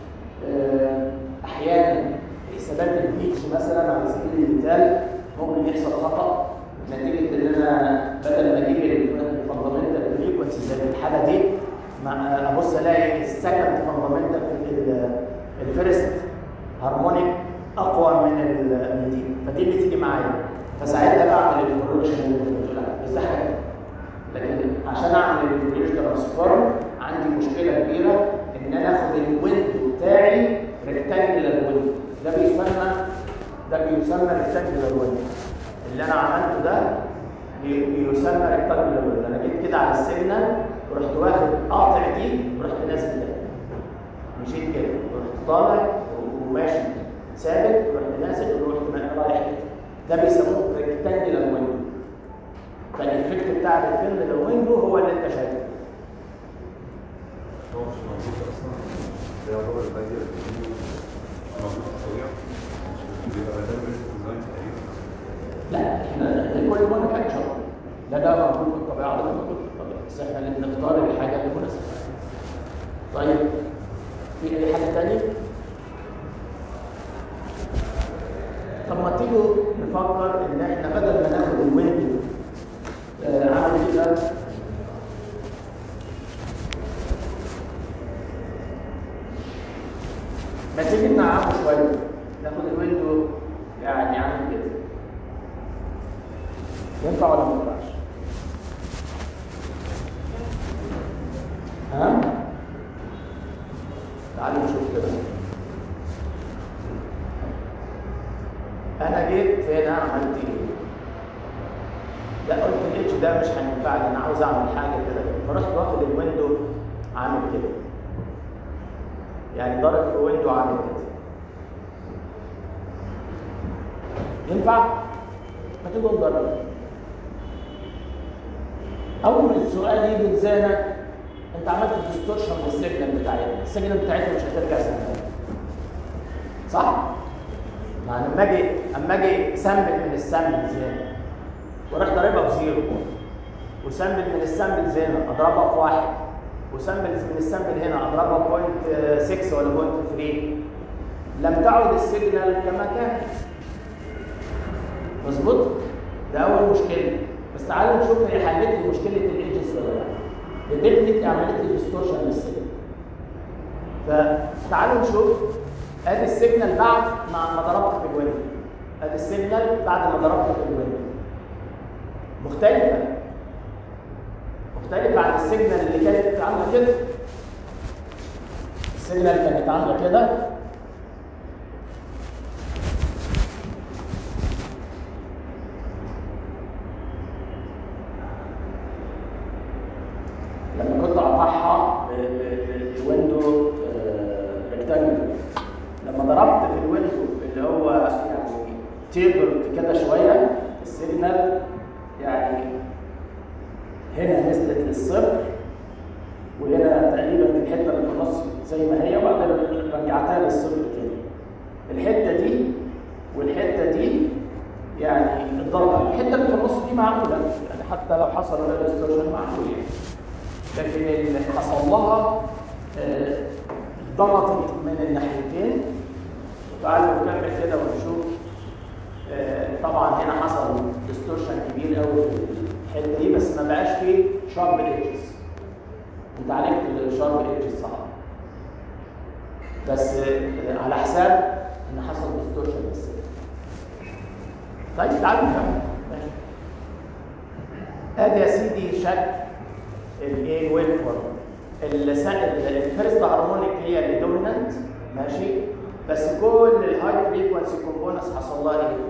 آه، احيانا حسابات البيتش مثلا على سبيل المثال ممكن يحصل خطا نتيجه ان انا بدل ما اجيب الفندمنتال فريكونسي زي الحاله دي مع ابص الاقي السكند فندمنتال الفيرست هارمونيك اقوى من ال- من دي فدي اللي تيجي معايا فساعتها بعمل الكوركشن اللي انت بتقول عليه بس ده حاجه لكن عشان اعمل البريدج ترانسفورم عندي مشكله كبيره ان انا اخد الويندو بتاعي ريكتانجلر ويندو ده بيسمى ده بيسمى ريكتانجلر ويندو اللي انا عملته ده بي- بيسمى ريكتانجلر ويندو انا جيت كده على السيجنال ورحت واخد قاطع دي ورحت نازل ده مشيت كده ورحت طالع وماشي ثابت ورحت نازل ورحت ما- رايح كده ده بيسموه ريكتانجلر ويندو فالايفكت بتاع الريكتانجلر ويندو هو اللي انت شايفه هو مش موجود اصلا ده يعتبر البديل مش موجود في الطبيعه مش بيبقى بدل من الديزاين تقريبا لا احنا كل ما كاتشر لا ده موجود في الطبيعه ولا موجود في الطبيعه بس احنا اللي بنختار الحاجه اللي مناسبه طيب في اي حاجه ثانيه؟ طب ما تيجوا نفكر ان احنا بدل ما ناخد الويندو آه، عامل كده ما تيجي نعمه شويه ناخد الويندو يعني عامل كده ينفع ولا ما ينفعش؟ ها؟ تعالوا نشوف كده لفيت هنا عملت ايه؟ لا قلت الاتش ده مش هينفعني انا عاوز اعمل حاجه كده فرحت واخد الويندو عامل كده يعني ضارب في ويندو عامل كده ينفع؟ ما تيجوا نجرب اول ما السؤال يجي لسانك انت عملت ديستورشن للسيجنال بتاعتنا السيجنال بتاعتنا مش هترجع زي ما كانت. صح؟ ما انا لما اجي اما اجي سامبل من السامبلز هنا واروح ضاربها بزيرو وسامبل من السامبلز هنا اضربها في واحد وسامبلز من السامبل هنا اضربها بوينت 6 ولا بوينت 3 لم تعد السيجنال كما كانت مظبوط؟ ده اول مشكله بس تعالوا نشوف هي حلت لي مشكله الايدجز ولا لا الديفنت عملت لي ديستورشن للسيجنال فتعالوا نشوف ادي السيجنال بعد ما ما ضربت في الويندو ادي السيجنال بعد ما ضربت في الويندو مختلفه مختلفه عن السيجنال اللي كانت عامله كده السيجنال كانت عامله كده لما كنت اقطعها بويندو ريكتانجل لما ضربت في الويندو اللي هو يعني تيبرد كده شويه السيجنال يعني هنا نزلت للصفر وهنا تقريبا في الحته اللي في النص زي ما هي وبعدين رجعتها للصفر تاني الحته دي والحته دي يعني الضربه الحته اللي في النص دي معقوله يعني حتى لو حصل ولا ديستورشن معقول يعني لكن اللي حصل لها آه، ضغطت من الناحيتين وتعالوا نكمل كده ونشوف آه، طبعا هنا حصل ديستورشن كبير قوي في الحته دي بس ما بقاش فيه شارب ايدجز انت عالجت الشارب ايدجز صح بس آه، على حساب ان حصل ديستورشن بس طيب تعالوا نكمل ماشي ادي يا سيدي شكل الايه ويف فورم الفيرست هارمونيك هي اللي دومينانت ماشي بس كل الهاي فريكونسي كومبوننتس حصل لها ايه؟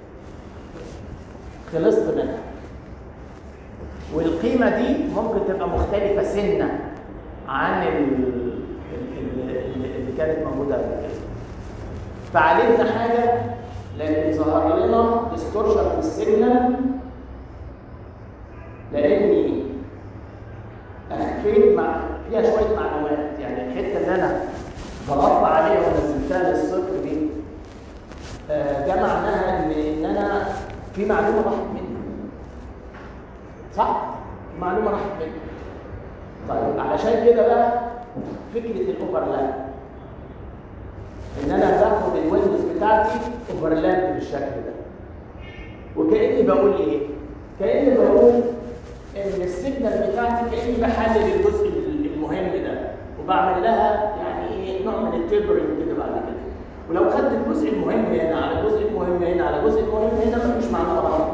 خلصت منها والقيمه دي ممكن تبقى مختلفه سنه عن ال- ال- ال- اللي كانت موجوده قبل كده فعالجنا حاجه لكن ظهر لنا ديستورشن في السيجنال لاني اخفيت مع فيها شويه معلومات يعني الحته اللي انا ضغطت عليها ونزلتها للصفر دي آه، ده معناها ان ان انا في معلومه راحت مني صح؟ في معلومه راحت مني طيب علشان كده بقى فكره الاوفرلاب ان انا باخد الويندوز بتاعتي اوفرلاب بالشكل ده وكاني بقول ايه؟ كاني بقول ان السيجنال بتاعتي كاني بحلل الجزء المهم ده وبعمل لها يعني ايه نوع من التيبرنج كده بعد كده ولو خدت الجزء المهم هنا على الجزء المهم هنا على الجزء المهم هنا مفيش معنى غلط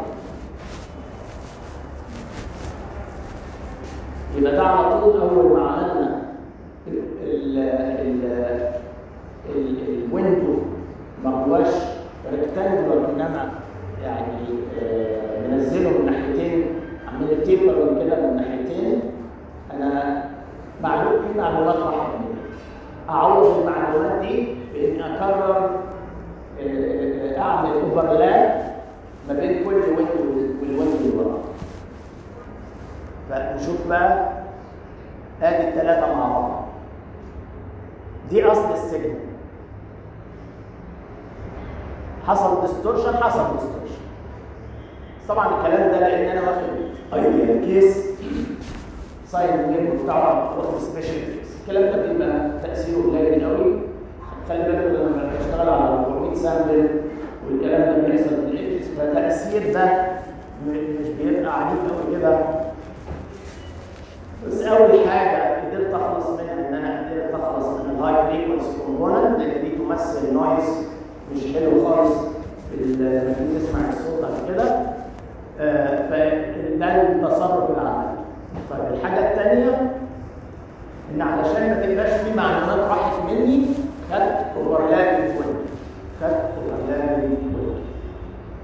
يبقى ده على طول اول ما عملنا ال ال ال ال الويندو ما هواش ريكتانجولار انما يعني آه، منزله من ناحيتين عامل تيبر كده من ناحيتين انا معلوم في معلومات راحت مني اعوض المعلومات دي باني اكرر آه، آه، اعمل اوفرلاب ما بين كل ويندو والويندو اللي وراه فنشوف بقى ادي الثلاثه مع بعض دي اصل السجن حصل ديستورشن حصل ديستورشن طبعا الكلام ده لان انا واخد ايديال كيس ساين ويف بتاع سبيشال كيس الكلام ده بيبقى تاثيره قليل قوي خلي بالك لما بشتغل على 400 سامبل والكلام ده بيحصل في الاكس فتاثير ده م- مش بيبقى عنيف قوي كده بس اول حاجه قدرت اخلص منها ان انا قدرت اخلص من الهاي فريكونسي كومبوننت لان دي تمثل نويز مش حلو خالص في ال- لما تيجي تسمع الصوت بعد كده آه، فده التصرف العملي طيب الحاجه الثانيه ان علشان ما تبقاش في معلومات راحت مني خدت اوفرلاب الويندو خدت اوفرلاب الويندو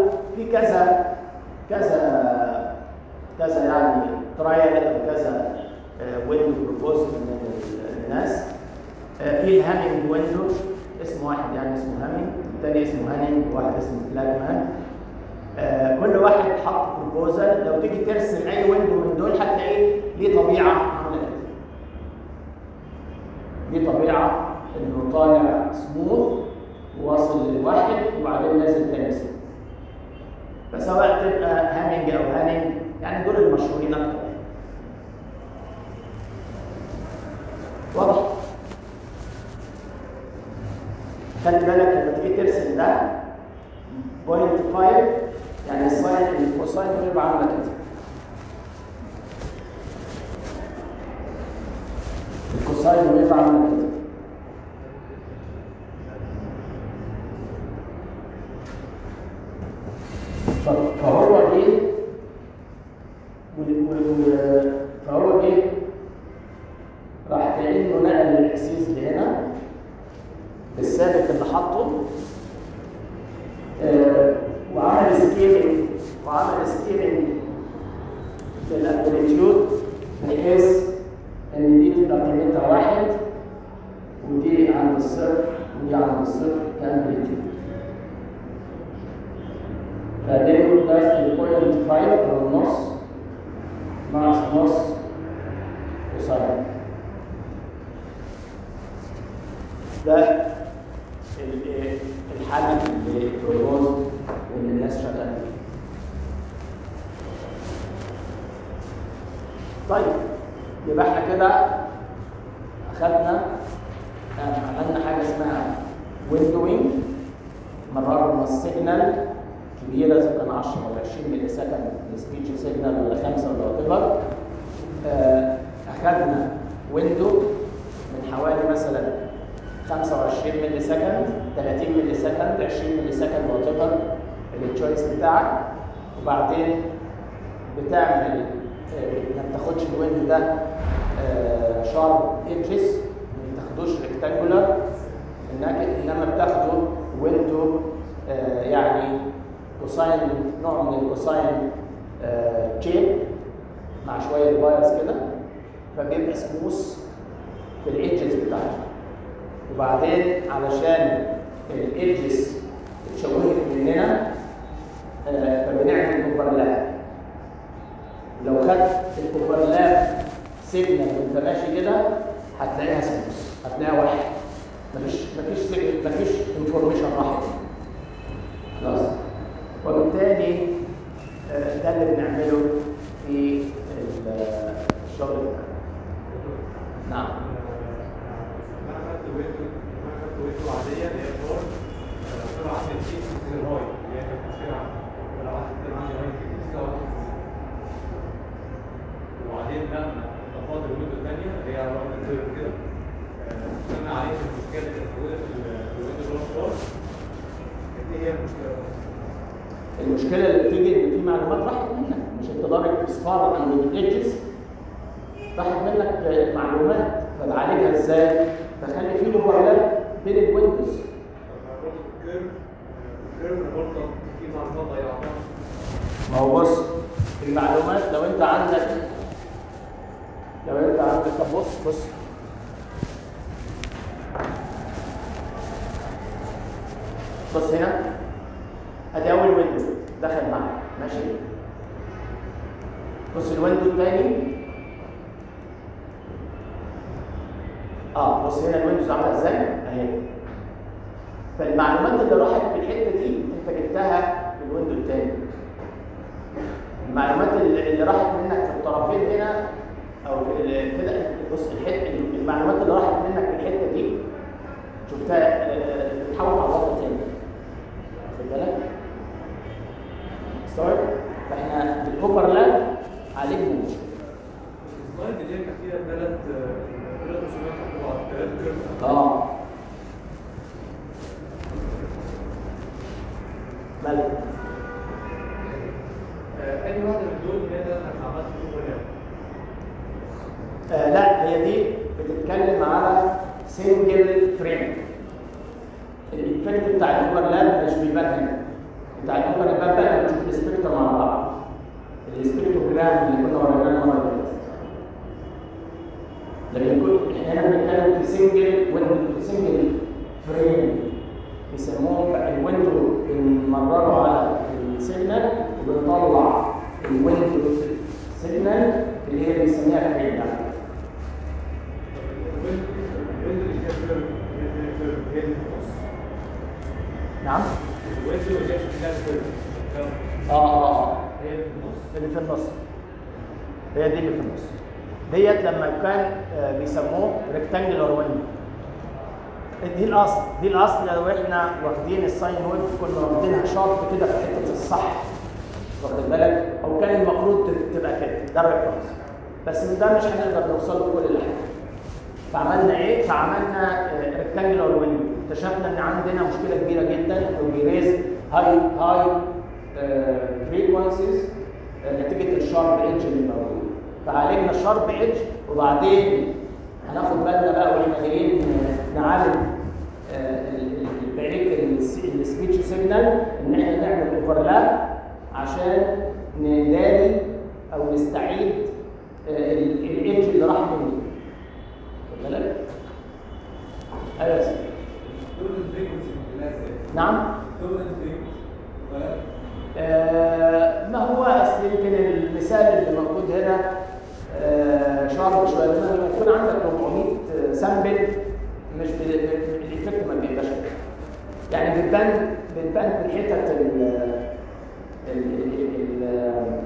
في كذا كذا كذا يعني ترايل او كذا ويندو بروبوز من ال- الناس آه، في الهامينج ويندو اسم واحد يعني اسمه هامينج الثاني اسمه هانينج وواحد اسمه فلاجمان آه، كل واحد حط بروبوزال لو تيجي ترسم اي ويندو من دول هتلاقيه ليه طبيعه عامله كده ليه طبيعه انه طالع سموث واصل للواحد وبعدين نازل تاني سموث فسواء تبقى هامينج او هانينج يعني دول المشهورين اكتر واضح خلي بالك لما تيجي ترسم ده بوينت 5 يعني الساين الكوساين بيبقى عامله كده الكوساين بيبقى عامله كده ف- فهو جه وال- وال- وال- فهو جه راح كأنه نقل الاحساس لهنا بالثابت اللي حاطه آه، وعمل سكيلنج وعمل سكيلنج في الامبليتيود بحيث ان دي تبقى قيمتها واحد ودي عند الصفر ودي عند الصفر كامبليتيود فده يقول ده البوينت 5 او النص ناقص نص كوساين ده ال- الحل اللي بروبوز واللي الناس شغاله فيه. طيب يبقى احنا كده اخدنا آه، عملنا حاجه اسمها ويندوينج مررنا السيجنال كبيره اذا كان 10 ولا 20 ملي سكند السبيتش سيجنال ولا 5 ولا وات ايفر اخدنا ويندو من حوالي مثلا 25 ملي سكند 30 ملي سكند 20 ملي سكند وات ايفر التشويس بتاعك وبعدين بتعمل آه، ما بتاخدش الويندو ده شارب ايدجز ما بتاخدوش ريكتانجولار انك انما بتاخده ويندو آه، يعني كوساين نوع من الكوساين شيب مع شويه بايرز كده فبيبقى سموث في الايدجز بتاعته وبعدين علشان الايدجز اتشوهت مننا آه، فبنعمل اوفرلاب لو خدت الاوفرلاب سيجنال وانت ماشي كده هتلاقيها سموث هتلاقيها واحد مفيش مفيش سيجنال مفيش انفورميشن راحت خلاص وبالتالي آه، ده اللي بنعمله في ال- الشغل بتاعنا نعم انا خدت ويندو انا خدت ويندو عاديه اللي هي فور طلع عندي التيك في الهاي اللي هي كانت مشكله لو واحد طلع عندي هاي في التيك واحد وبعدين لما ضفت الويندو الثانيه اللي هي واحده زي كده قلنا عليه المشكله اللي كانت موجوده في ال- في الويندو اللي هو فور كانت ايه هي المشكله؟ المشكله اللي بتيجي ان في معلومات راحت منك مش انت ضارب اصفار عند الايدجز راحت منك آه، معلومات فتعالجها ازاي؟ تخلي في اوفرلاب بين الويندوز الكيرف الكيرف برضه في معلومات ضيعتها ما هو بص المعلومات لو انت عندك لو انت عندك طب بص بص بص هنا ادي اول ويندو دخل معاك ماشي بص الويندو الثاني اه بص هنا الويندوز عامله ازاي اهي فالمعلومات اللي راحت في الحته دي انت جبتها في الويندو الثاني المعلومات اللي اللي راحت منك في الطرفين هنا او في ال- كده بص الحته المعلومات اللي راحت منك في الحته دي شفتها آه، بتحول على وضع تاني واخد بالك؟ مستوعب؟ فاحنا بالاوفرلاب عليهم المشكله السلايد اللي هي كانت فيها ثلاث ثلاث رسومات تحت بعض ثلاث كيرف اه مالك آه، اي واحده من دول هي ده انا عملت اوفرلاب آه لا هي دي بتتكلم على سنجل فريم الايفكت بتاع الاوفرلاب مش بيبان هنا بتاع الأوبرا يبقى بقى نشوف السبيكتر مع بعض السبيكتوجرام اللي كنا وريناه المرة اللي فاتت لما يكون احنا هنا بنتكلم في سنجل ويندو في سنجل فريم بيسموه الويندو بنمرره على السيجنال وبنطلع الويندو سيجنال اللي هي بنسميها فريم يعني الويندو اللي فيها كيرف هي اللي في النص نعم الويندو اللي فيها كيرف اه اه اه هي اللي في النص اللي في النص هي دي اللي في النص ديت لما كان آه، بيسموه ريكتانجلر ويندو دي الاصل دي الاصل لو احنا واخدين الساين ويف كنا واخدينها شارب كده في حته الصح واخد بالك او كان المفروض ت- تبقى كده ده الريفرنس بس من ده مش هنقدر نوصل لكل الحاجات فعملنا ايه؟ فعملنا ريكتانجلر ويندو اكتشفنا ان عندنا مشكله كبيره جدا انه بيريز هاي هاي فريكونسيز نتيجه الشارب ايدج اللي موجود فعالجنا الشارب ايدج وبعدين هناخد بالنا بقى واحنا جايين آه، نعالج آه، ال- ال- البريك السبيتش سيجنال ان احنا نعمل اوفرلاب عشان نداري او نستعيد الايدج اللي راح مني خد بالك؟ ايوه يا سيدي. دول الفريكونسي اللي نعم دول الفريكونسي آه، ما هو اصل يمكن المثال اللي موجود هنا آه، شارب شويه لما يكون عندك 400 سامبل مش ب- ب- الايفكت ما بيبقاش كده. يعني بتبان بتبان في الحتت ال ال ال- ال-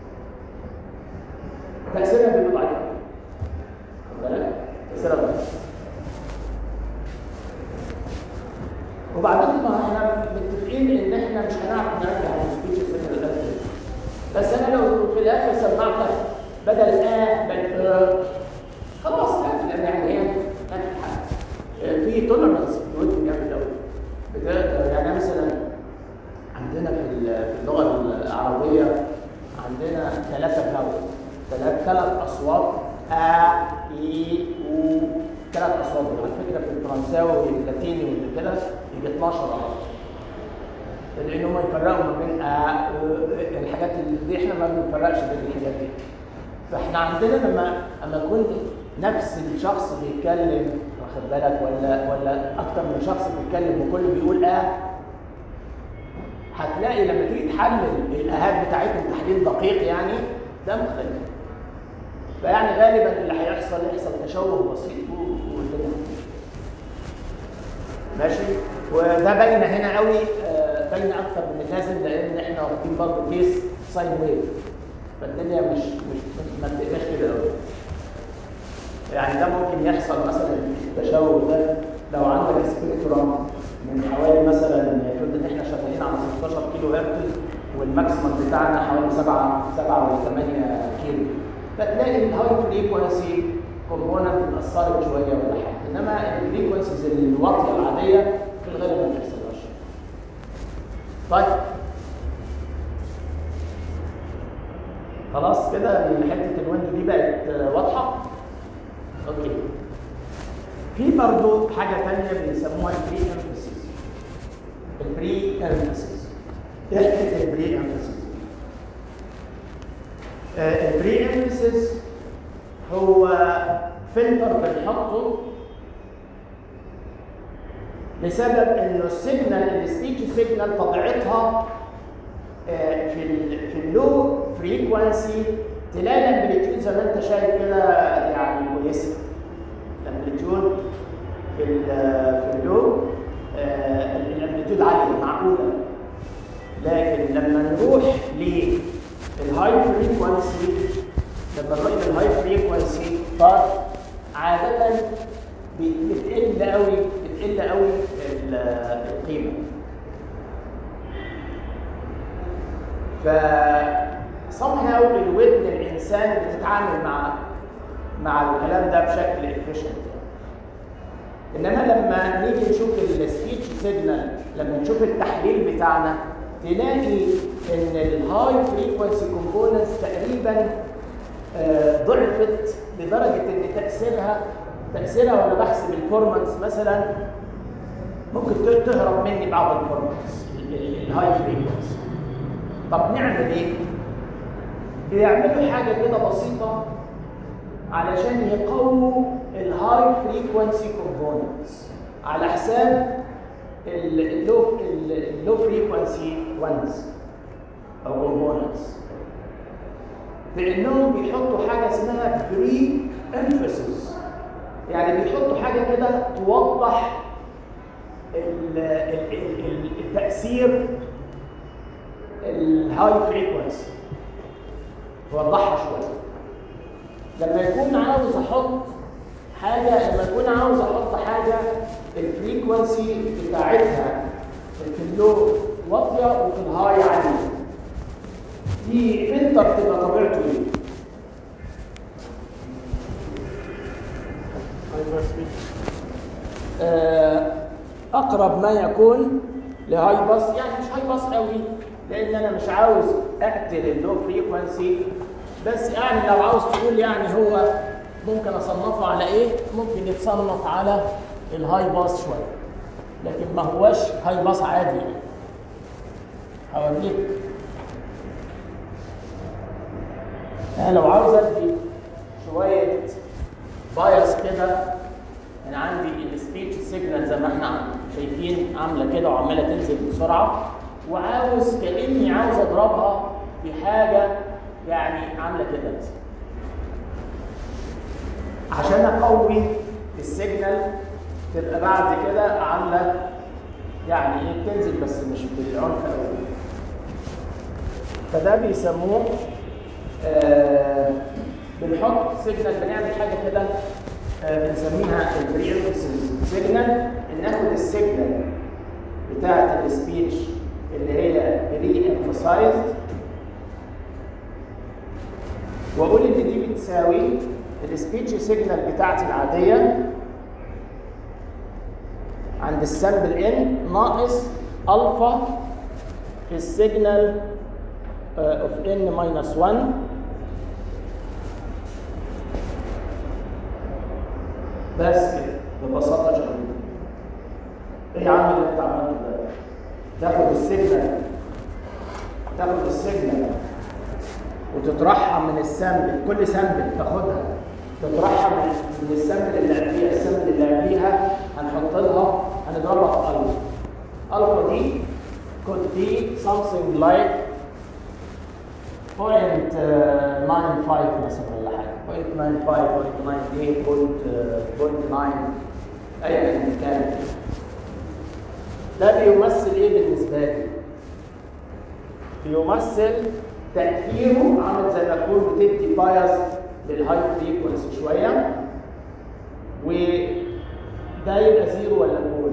تاثيرها بيبقى ضعيف خد بالك؟ تاثيرها ضعيف وبعدين ما احنا متفقين ان احنا مش هنعرف نرجع السبيتش سيجنال الاساسي بس انا لو في الاخر سمعتك بدل اه بل آه خلاص لا يعني هي ما في حاجه آه، في تولرنس في الود جامد قوي بجد يعني مثلا عندنا في ال- في اللغه العربيه عندنا ثلاثه فلاوز ثلاث ثلاث اصوات ا اي او ثلاث اصوات على فكره في الفرنساوي واللاتيني وكده يجي 12 اصوات لان هم يفرقوا ما بين آ و- الحاجات اللي دي احنا ما بنفرقش بين الحاجات دي فاحنا عندنا لما لما يكون نفس الشخص بيتكلم واخد بالك ولا ولا اكتر من شخص بيتكلم وكل بيقول اه هتلاقي لما تيجي تحلل الاهات بتاعتهم تحليل دقيق يعني ده مختلف فيعني غالبا اللي هيحصل يحصل تشوه بسيط و- والدنيا ماشي وده باينه هنا قوي آه، باينه اكتر من اللازم لان احنا واخدين برضه كيس ساين ويف فالدنيا مش مش ما بتبقاش كده قوي يعني ده ممكن يحصل مثلا التشوه ده لو عندك سبيكترم من حوالي مثلا المفروض ان احنا شغالين على 16 كيلو هرتز والماكسيمم بتاعنا حوالي 7 7 ولا 8 كيلو فتلاقي الهاي فريكونسي كومبوننت اتاثرت شويه ولا حاجه انما الفريكونسيز الواطيه العاديه في الغالب ما بتحصلهاش طيب خلاص كده حته الويندو دي بقت آه، واضحه اوكي في برضو حاجه ثانيه بيسموها البري امفاسيس البري امفاسيس ايه حكايه البري امفاسيس البري امفاسيس هو فلتر بنحطه لسبب انه السيجنال السبيتش سيجنال طبيعتها آه، في ال في اللو فريكوانسي تلاقي الامبليتيود زي ما انت شايف كده يعني كويسه الامبليتيود في ال في اللو آه، الامبليتيود عاليه معقوله لكن لما نروح للهاي فريكوانسي لما نروح للهاي فريكوانسي عادة بت- بتقل قوي بتقل قوي ال- القيمة ف somehow الودن الانسان بتتعامل مع مع الكلام ده بشكل efficient انما لما نيجي نشوف السبيتش سيجنال لما نشوف التحليل بتاعنا تلاقي ان الهاي فريكونسي كومبوننتس تقريبا آه، ضعفت لدرجه ان تاثيرها تاثيرها وانا بحسب الفورمانس مثلا ممكن ت- تهرب مني بعض الفورمانس الهاي فريكونسي طب نعمل ايه؟ بيعملوا حاجه كده بسيطه علشان يقووا الهاي فريكونسي كومبوننتس على حساب اللو اللو فريكونسي وانز او كومبوننتس بانهم بيحطوا حاجه اسمها بري امفاسيس يعني بيحطوا حاجه كده توضح ال- ال- ال- ال- التاثير الهاي فريكونسي توضحها شويه لما يكون عاوز احط حاجه لما يكون عاوز احط حاجه الفريكونسي بتاعتها في اللو واطيه وفي الهاي عاليه دي فلتر تبقى طبيعته ايه؟ هايبر سبيد آه، اقرب ما يكون لهاي باس يعني مش هاي باس قوي لان انا مش عاوز اقتل اللو فريكونسي بس يعني لو عاوز تقول يعني هو ممكن اصنفه على ايه ممكن يتصنف على الهاي باس شويه لكن ما هوش هاي باس عادي يعني هوريك انا لو عاوز ادي شويه بايس كده انا عندي السبيتش سيجنال زي ما احنا شايفين عامله كده وعماله تنزل بسرعه وعاوز كاني عاوز اضربها بحاجه يعني عامله كده مثلا عشان اقوي السيجنال تبقى بعد كده عامله يعني ايه بتنزل بس مش بالعنف قوي فده بيسموه آه بنحط سيجنال بنعمل حاجه كده آه بنسميها البري سيجنال ناخد السيجنال بتاعه السبيتش اللي هي بري امفاسايزد واقول ان دي بتساوي السبيتش سيجنال بتاعتي العاديه عند السامبل ان ناقص الفا في السيجنال اوف ان ماينس 1 بس كده ببساطه شديده ايه يا عم اللي انت عملته ده تاخد السيجنال تاخد السيجنال وتطرحها من السامبل كل سامبل تاخدها تطرحها من من السامبل اللي قبليها السامبل اللي قبليها هنحط لها هنضربها في الفا الفا دي could be something like 0.95 مثلا ولا حاجه 0.95 0.98 0.9 ايا كان ده بيمثل ايه بالنسبه لي؟ بيمثل تاثيره عامل زي ما تكون بتدي بايس للهاي فريكونسي شويه وده يبقى زيرو ولا بول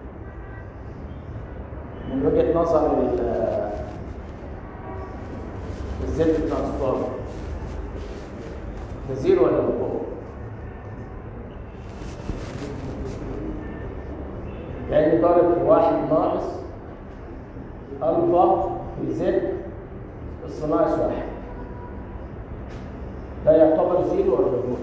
من وجهه نظر ال- الزد ترانسفورم ده زيرو ولا بول كأني ضارب في واحد ناقص ألفا في زد بس ناقص واحد ده يعتبر زيرو ولا بول؟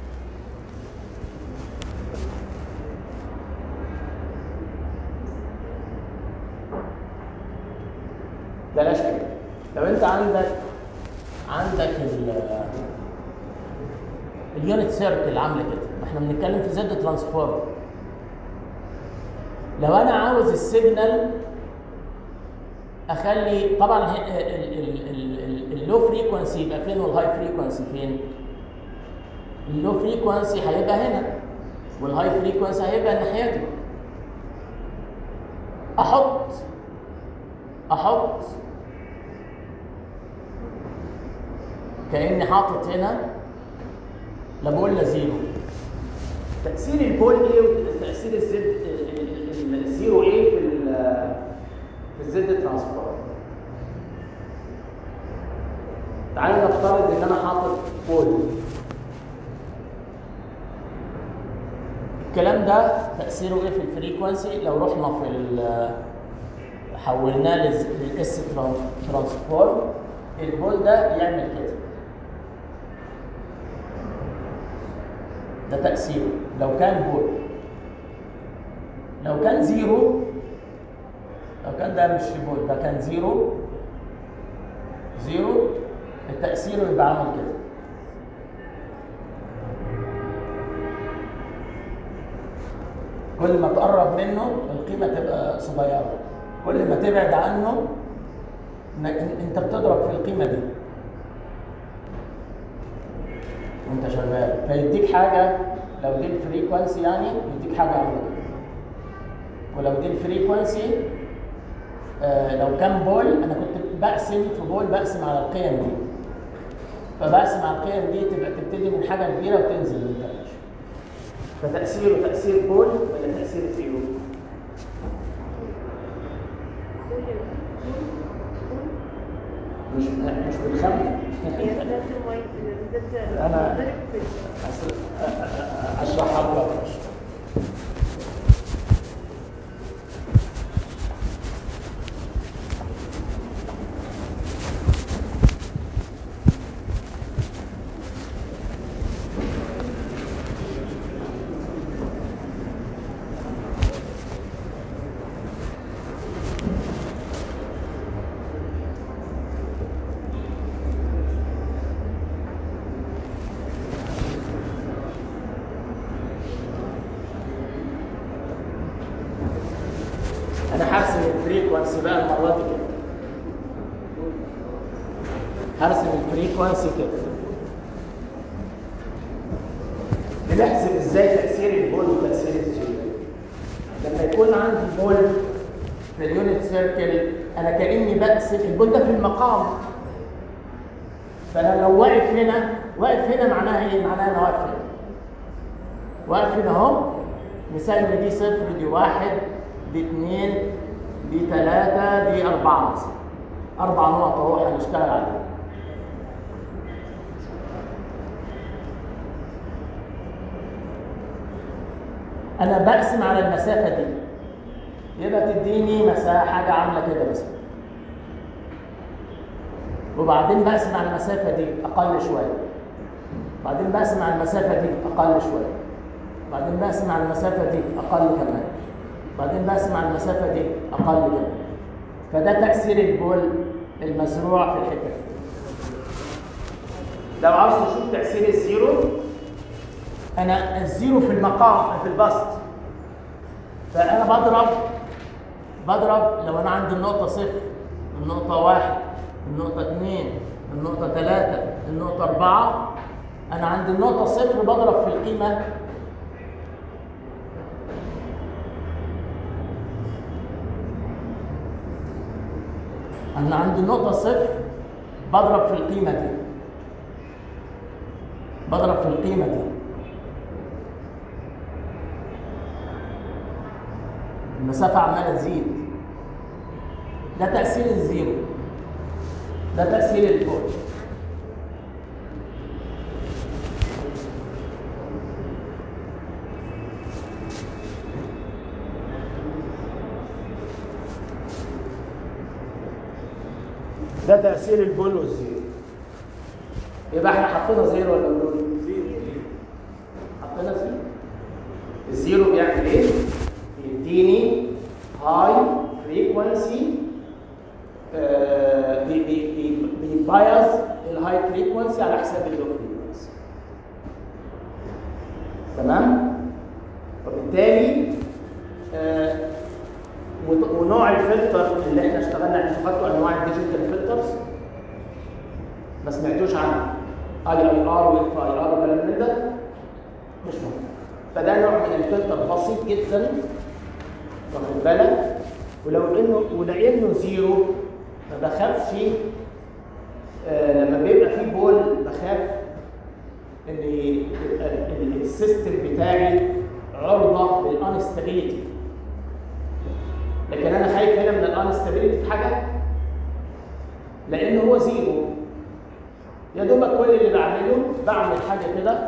بلاش كده لو انت عندك عندك ال اليونت سيركل عامله كده احنا بنتكلم في زد ترانسفورم لو انا عاوز السيجنال اخلي طبعا اللو فريكونسي يبقى فين والهاي فريكونسي فين اللو فريكونسي هيبقى هنا والهاي فريكونسي هيبقى الناحيه دي احط احط كاني حاطط هنا لا بقول لا زيرو تاثير البول ايه وتاثير الزد ال- ال- ال- الزيرو ايه في ال- في الزد ترانسفورم تعالوا نفترض ان انا حاطط بول الكلام ده تاثيره ايه في الفريكونسي لو رحنا في ال- حولناه للز- للاس ترانسفورم البول ده يعمل كده ده تأثيره لو كان بول لو كان زيرو لو لو كان ده مش بول ده كان زيرو زيرو التأثير يبقى عامل كده كل ما تقرب منه القيمة تبقى صغيرة كل ما تبعد عنه إنك- إن- انت بتضرب في القيمة دي وانت شغال فيديك حاجة لو دي الفريكونسي يعني يديك حاجة عاملة كده ولو دي الفريكونسي آه لو كان بول انا كنت بقسم في بول بقسم على القيم دي فبقسم على القيم دي تبقى تبتدي من حاجه كبيره وتنزل للدرجه فتاثيره تاثير بول ولا تاثير زيرو؟ مش مش بالخمسه أنا- أصل- أ- أ- اشرحها لك أكتر. انا هرسم الفريكونسي بقى المره دي كده هرسم الفريكونسي كده بنحسب ازاي تاثير البول وتاثير الزيرو لما يكون عندي بول في اليونت سيركل انا كاني بقسم البول ده في المقام فانا لو واقف هنا واقف هنا معناها ايه؟ معناها انا واقف هنا واقف هنا اهو مثال ان دي صفر دي واحد دي اتنين دي تلاتة دي أربعة مثلا أربع نقط أهو هنشتغل عليها أنا بقسم على المسافة دي يبقى تديني مساحة حاجة عاملة كده مثلا وبعدين بقسم على المسافة دي أقل شوية بعدين بقسم على المسافة دي أقل شوية بعدين بقسم على المسافة دي أقل كمان بعدين بقسم على المسافة دي أقل كمان فده تأثير البول المزروع في الحتة دي لو عاوز تشوف تأثير الزيرو أنا الزيرو في المقام في البسط فأنا بضرب بضرب لو أنا عندي النقطة صفر النقطة واحد النقطة اثنين النقطة ثلاثة النقطة أربعة أنا عند النقطة صفر بضرب في القيمة أنا عند النقطة صفر بضرب في القيمة دي بضرب في القيمة دي المسافة عمالة تزيد ده تأثير الزيرو ده تأثير الكون ده تأثير البول والزيرو يبقى احنا حطينا زيرو ولا بول؟ زيرو حطينا زيرو الزيرو بيعمل ايه؟ بيديني هاي فريكونسي بيبايظ الهاي فريكونسي على حساب اللو فريكونسي تمام؟ وبالتالي آه وط- ونوع الفلتر اللي احنا اشتغلنا عليه خدتوا انواع الديجيتال فلترز ما سمعتوش عنه اي اي ار واف اي ار وكلام من ده مش مهم فده نوع من الفلتر بسيط جدا واخد بالك ولو انه ولانه زيرو ما بخافش آه لما بيبقى فيه بول بخاف ان يبقى ال- السيستم بتاعي عرضه للانستابيليتي لكن انا خايف هنا من الانستابيليتي في حاجه لان هو زيرو يا دوبك كل اللي بعمله بعمل حاجه كده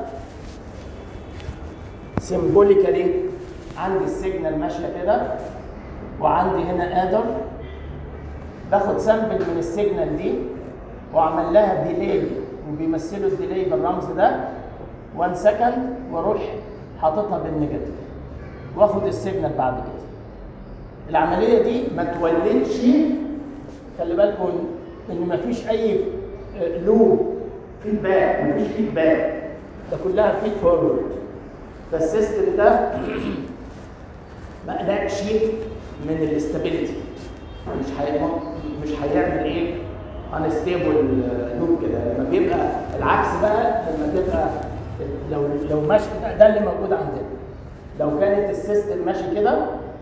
سيمبوليكالي عندي السيجنال ماشيه كده وعندي هنا ادر باخد سامبل من السيجنال دي واعمل لها ديلي وبيمثلوا الديلي بالرمز ده 1 سكند واروح حاططها بالنيجاتيف واخد السيجنال بعد كده العمليه دي ما تولدش خلي بالكم ان ما فيش اي لوب فيدباك ما فيش فيدباك ده كلها فيد فورورد فالسيستم ده ما قلقش من الاستابيليتي مش هي مش هيعمل ايه انستيبل لوب كده لما بيبقى العكس بقى لما تبقى لو لو ماشي ده, ده اللي موجود عندنا لو كانت السيستم ماشي كده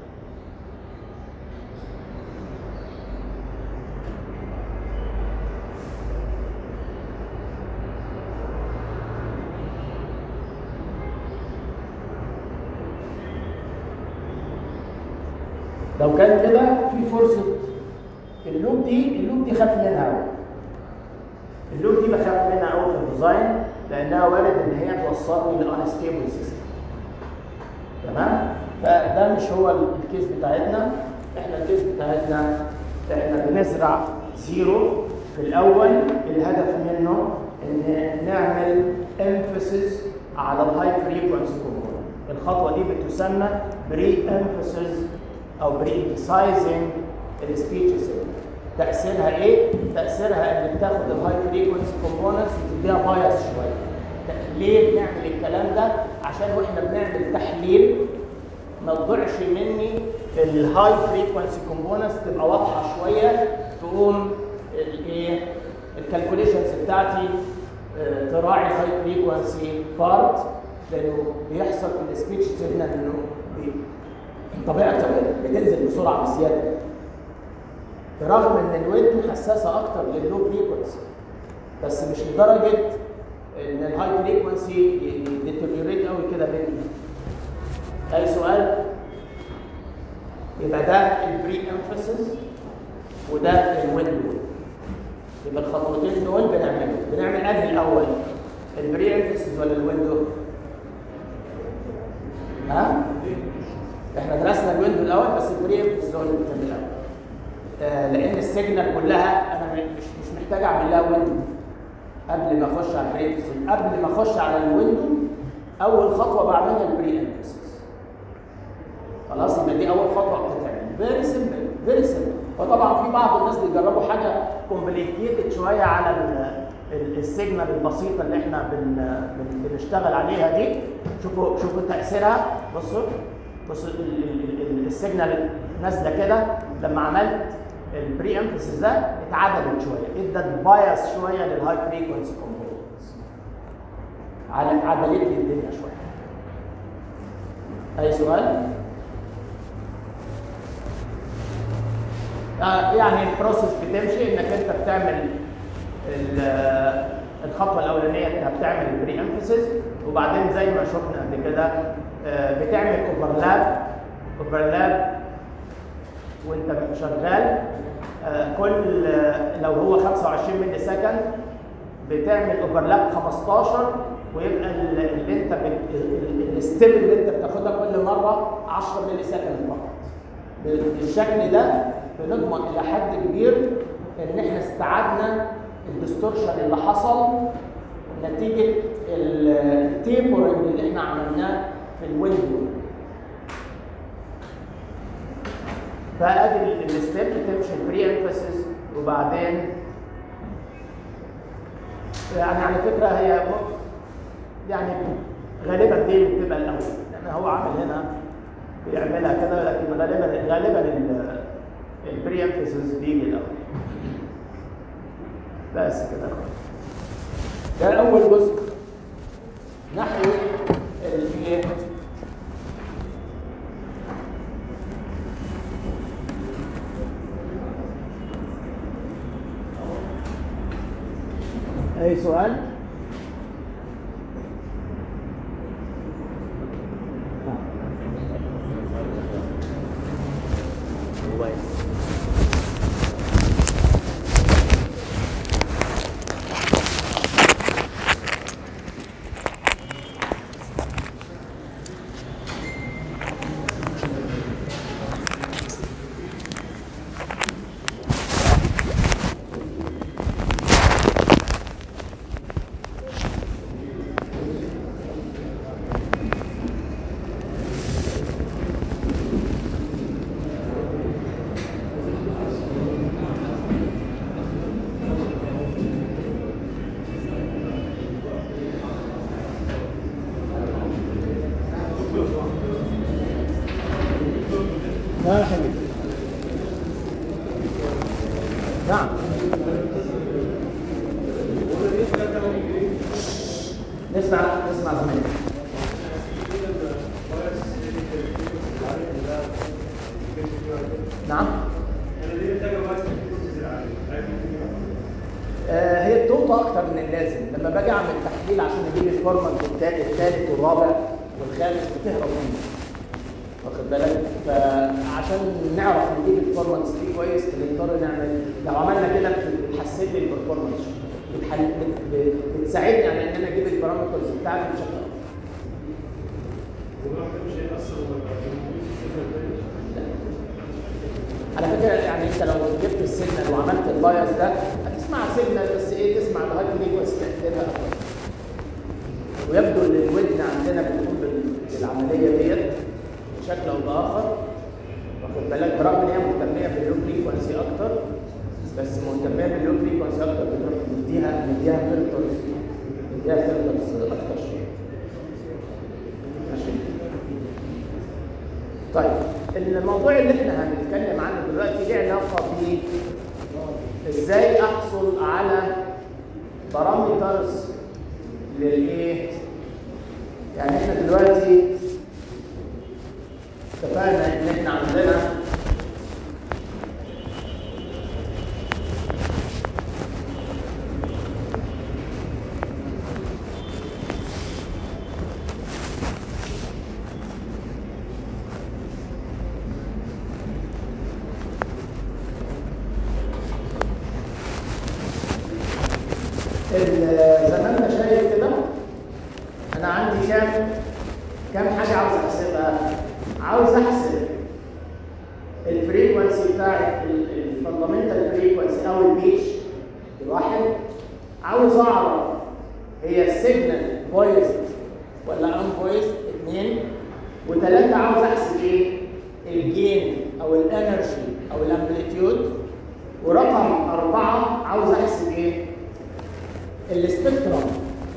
لو كان كده في فرصه اللوب دي اللوب دي خاف منها قوي اللوب دي بخاف منها قوي في الديزاين لانها وارد ان هي توصلني للانستيبل سيستم تمام فده مش هو الكيس بتاعتنا احنا الكيس بتاعتنا احنا بنزرع زيرو في الاول الهدف منه ان نعمل emphasis على الهاي فريكونسي كومبوننت الخطوه دي بتسمى بري emphasis او بري emphasizing السبيتش تاثيرها ايه تاثيرها ان بتاخد الهاي فريكونسي كومبوننتس وتديها بايس شويه ليه بنعمل الكلام ده عشان واحنا بنعمل تحليل ما تضيعش مني الهاي فريكونسي كومبوننتس تبقى واضحه شويه تقوم الايه الكالكوليشنز بتاعتي آه، تراعي الهاي فريكونسي بارت لانه بيحصل في السبيتش سيجنال انه بي- طبيعته بتنزل بسرعه بزياده برغم ان الودن حساسه اكتر لللو فريكونسي بس مش لدرجه ان الهاي فريكونسي ديتيريوريت قوي كده مني اي سؤال يبقى ده البري امفاسيس وده الويندو يبقى الخطوتين دول بنعملهم بنعمل انهي الاول البري امفاسيس ولا الويندو ها احنا درسنا الويندو الاول بس البري امفاسيس هو اللي بنعمل الاول آه، لان السيجنال كلها انا مش مش محتاج اعمل لها ويندو قبل ما اخش على البري امفاسيس قبل ما اخش على الويندو اول خطوه بعملها البري امفاسيس خلاص يبقى دي اول خطوه بتتعمل فيري سمبل فيري سمبل وطبعا في بعض الناس بيجربوا حاجه كومبليكيتد شويه على ال- ال- السيجنال البسيطه اللي احنا بن بن- بنشتغل عليها دي شوفوا شوفوا تاثيرها بصوا بصوا ال- ال- ال- السيجنال نازله كده لما عملت البري امفيسيس ده اتعدلت شويه ادت بايس شويه للهاي فريكونسي كومبوننتس عدلت لي الدنيا شويه اي سؤال؟ آه، يعني البروسيس بتمشي انك انت بتعمل ال- الخطوه الاولانيه انت بتعمل البري امفيسيس وبعدين زي ما شفنا قبل كده آه، بتعمل اوفرلاب اوفرلاب وانت شغال آه، كل آه، لو هو 25 ملي سكند بتعمل اوفرلاب 15 ويبقى ال- اللي انت بت- ال- ال- الستيب اللي انت بتاخدها كل مره 10 ملي سكند فقط بالشكل ده بنضمن الى حد كبير ان احنا استعدنا الديستورشن اللي حصل نتيجه التيبرنج اللي احنا عملناه في الويندو فادي الستيب بتمشي البري امفاسيس وبعدين يعني على فكره هي م- يعني غالبا دي اللي بتبقى الاول يعني هو عامل هنا بيعملها كده لكن غالبا غالبا البري امفاسيس بيجي الاول بس كده خلاص ده اول جزء نحو الايه اي سؤال نسمع نسمع زمان نعم آه هي بتوطى اكتر من اللازم لما باجي اعمل تحليل عشان اجيب الفورمال الثالث الثالث والرابع والخامس بتهرب مني واخد بالك فعشان نعرف نجيب الفورمانس دي كويس بنضطر نعمل لو عملنا كده بتحسن لي البرفورمانس بتحل... بت... بت- بتساعدني على ان انا اجيب البارامترز بتاعتي بشكل افضل على فكره يعني انت لو جبت السيجنال وعملت البايس ده هتسمع سيجنال بس ايه تسمع الهاي فريكونسي تاثيرها اكتر ويبدو ان الودن عندنا بتقوم بال- بالعمليه ديت بشكل او باخر واخد بالك برغم ان هي مهتميه باللو فريكونسي اكتر بس مهتميه باللو فريكونسي اكتر بتروح مديها مديها فلترز مديها فلترز اكتر شويه ماشي طيب الموضوع اللي احنا هنتكلم عنه دلوقتي ليه علاقه ب ازاي احصل على بارامترز للايه يعني احنا دلوقتي اتفقنا ان احنا عندنا ال- زي ما انت شايف كده انا عندي كام كام حاجه عاوز احسبها عاوز احسب الفريكونسي بتاع الفاندامنتال فريكونسي او البيتش الواحد عاوز اعرف هي السيجنال فويس ولا ان فويس اثنين وثلاثه عاوز احسب ايه الجين او الانرجي او الامبليتيود ورقم اربعه عاوز احسب ايه السبيكترم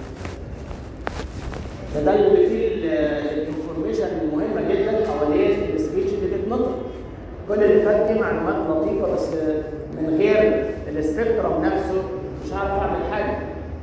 ده ده اللي فيه الانفورميشن المهمه جدا حوالين السبيتش اللي بتنطق كل اللي فات دي معلومات لطيفه بس من غير السبيكترم نفسه مش هعرف اعمل حاجه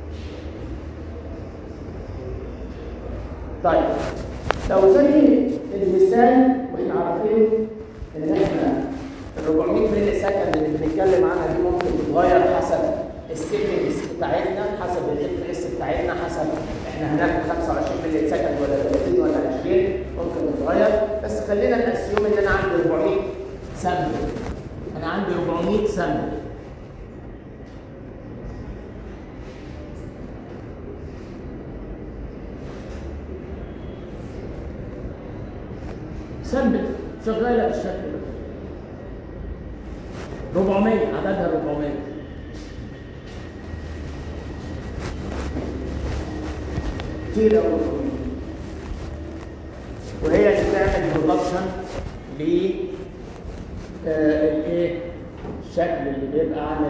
طيب لو زي المثال واحنا عارفين ان احنا ال 400 ملي سكند اللي بنتكلم عنها دي ممكن تتغير حسب السيتنجز بتاعتنا حسب الاف اس بتاعتنا حسب احنا هناخد 25 ملي سكند ولا 30 ولا 20 ممكن تتغير بس خلينا ناسيوم ان انا عندي 400 سامبل انا عندي 400 سامبل سامبل شغاله بالشكل ده 400 عددها 400 كتير قوي وهي اللي بتعمل برودكشن ل آه، الايه الشكل اللي بيبقى عامل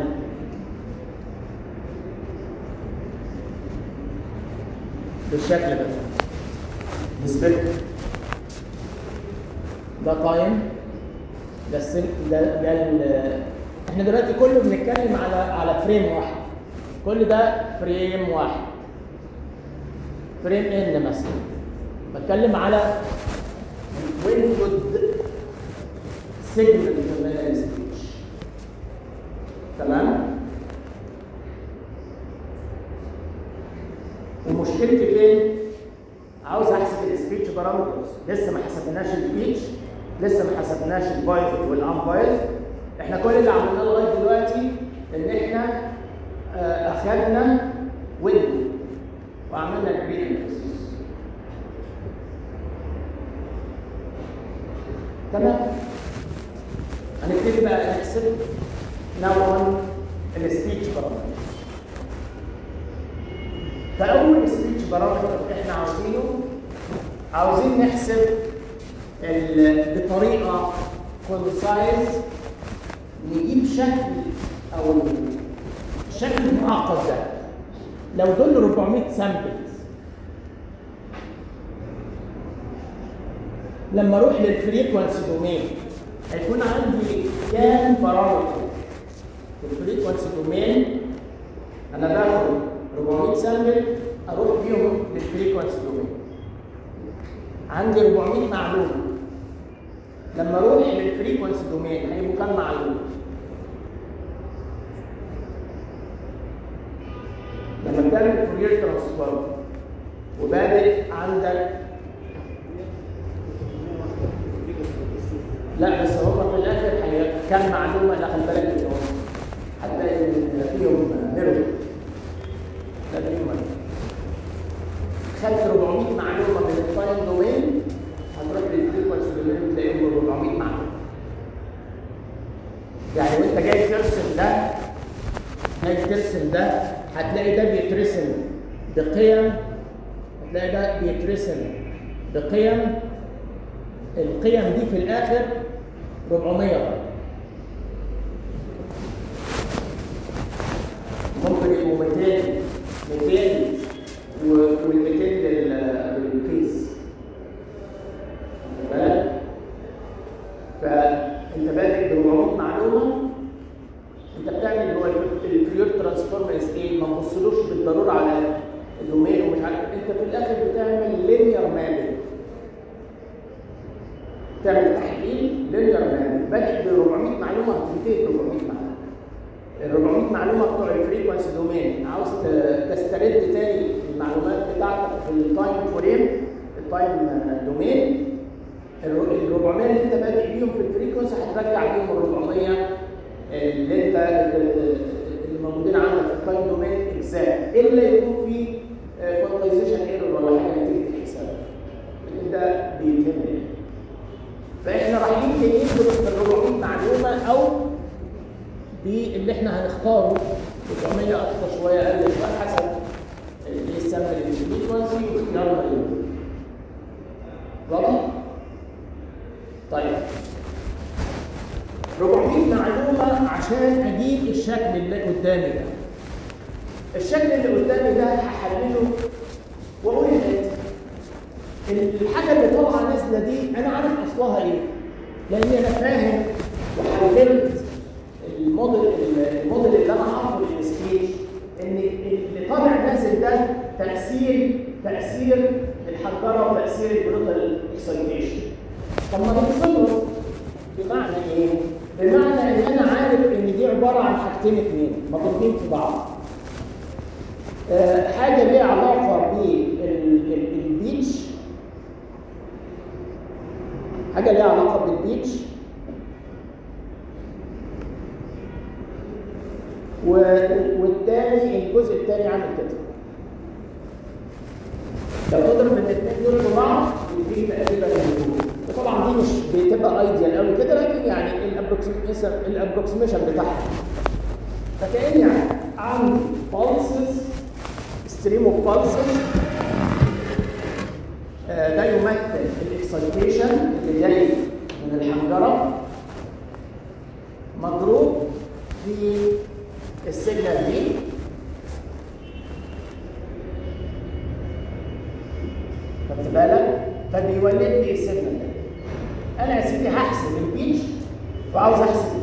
بالشكل ده نسبته ده تايم ده السن ده ده ال- احنا دلوقتي كله بنتكلم على على فريم واحد كل ده فريم واحد فريم ان مثلا بتكلم على ويندود سيجمنت من السبيتش تمام ومشكلتي فين عاوز احسب السبيتش بارامترز لسه ما حسبناش السبيتش لسه ما حسبناش الفايز والانفايز احنا كل اللي عملناه لغايه دلوقتي ان احنا آه، اخذنا ويند وعملنا الجرين تمام هنبتدي بقى نحسب نوعا السبيتش بارامتر فاول سبيتش بارامتر احنا عاوزينه عاوزين نحسب ال- بطريقه كونسايز نجيب شكل او الشكل المعقد ده لو دول 400 سامبلز لما اروح للفريكونسي دومين هيكون عندي كام بارامتر في الفريكونسي دومين انا باخد 400 سامبل اروح بيهم للفريكونسي دومين عندي 400 معلومه لما اروح للفريكونسي دومين هيبقوا كام معلومه؟ لما بتعمل فورير ترانسفورم وبادئ عندك لا بس هم في الاخر هي كام معلومه لا خلي بالك منهم هتلاقي ان فيهم ميرور لا فيهم ميرور خدت 400 معلومه من التايم دومين هتروح للفريكونسي دومين تلاقيهم 400 معلومه يعني وانت جاي ترسم ده جاي ترسم ده هتلاقي ده بيترسم بقيم هتلاقي ده بيترسم بقيم القيم دي في الاخر 400 ممكن يبقوا 200 200 وال 200 للكيس واخد بالك؟ فانت بادئ ب 400 معلومه انت بتعمل هو الفيور ترانسفورم از ايه؟ ما تبصلوش بالضروره على الدومين ومش عارف انت في الاخر بتعمل لينير مابنج تعمل تحليل لينير مابنج بادئ ب 400 معلومه هتنتهي ب 400 معلومه ال 400 معلومه بتوع الفريكونسي دومين عاوز ت- تسترد تاني المعلومات بتاعتك في التايم فريم التايم دومين ال 400 اللي انت بادئ بيهم في الفريكونسي هترجع بيهم ال 400 اللي انت اللي موجودين عندك في التايم دومين اجزاء الا يكون في كوانتايزيشن ايرور ولا حاجه نتيجه الحساب لان ده بيتم يعني. فاحنا رايحين جايين بال 400 معلومه او باللي احنا هنختاره 400 اكتر شويه اقل شويه حسب اللي السامبل الفريكونسي واختيارنا ليه. واضح؟ طيب 400 معلومه عشان اجيب الشكل اللي قدامي ده الشكل اللي قدامي ده هحلله واقول الاتي الحاجه اللي طالعه نازله دي انا عارف اصلها ايه لان انا فاهم وحللت الموديل الموديل اللي انا حاطه للسكيتش ان اللي طالع نازل ده تاثير تاثير الحنجره وتاثير البروتال اكسايتيشن طب ما نفصله بمعنى ايه؟ بمعنى ان انا عارف ان دي عباره عن حاجتين اثنين مضروبين في بعض آه، حاجه ليها علاقه بالبيتش حاجه ليها علاقه بالبيتش و- والتاني الجزء الثاني عامل كده لو تضرب الاثنين دول في بعض يديك تقريبا الهجوم طبعا دي مش بتبقى ايديال قوي كده لكن يعني الابروكسيميشن الابروكسيميشن بتاعها فكاني يعني عندي pulses ستريم اوف pulses آه، ده يمثل الاكسايتيشن اللي جاي من الحنجره مضروب في السيجنال دي خدت بالك فبيولد لي السيجنال ده انا يا سيدي هحسب البيتش وعاوز احسب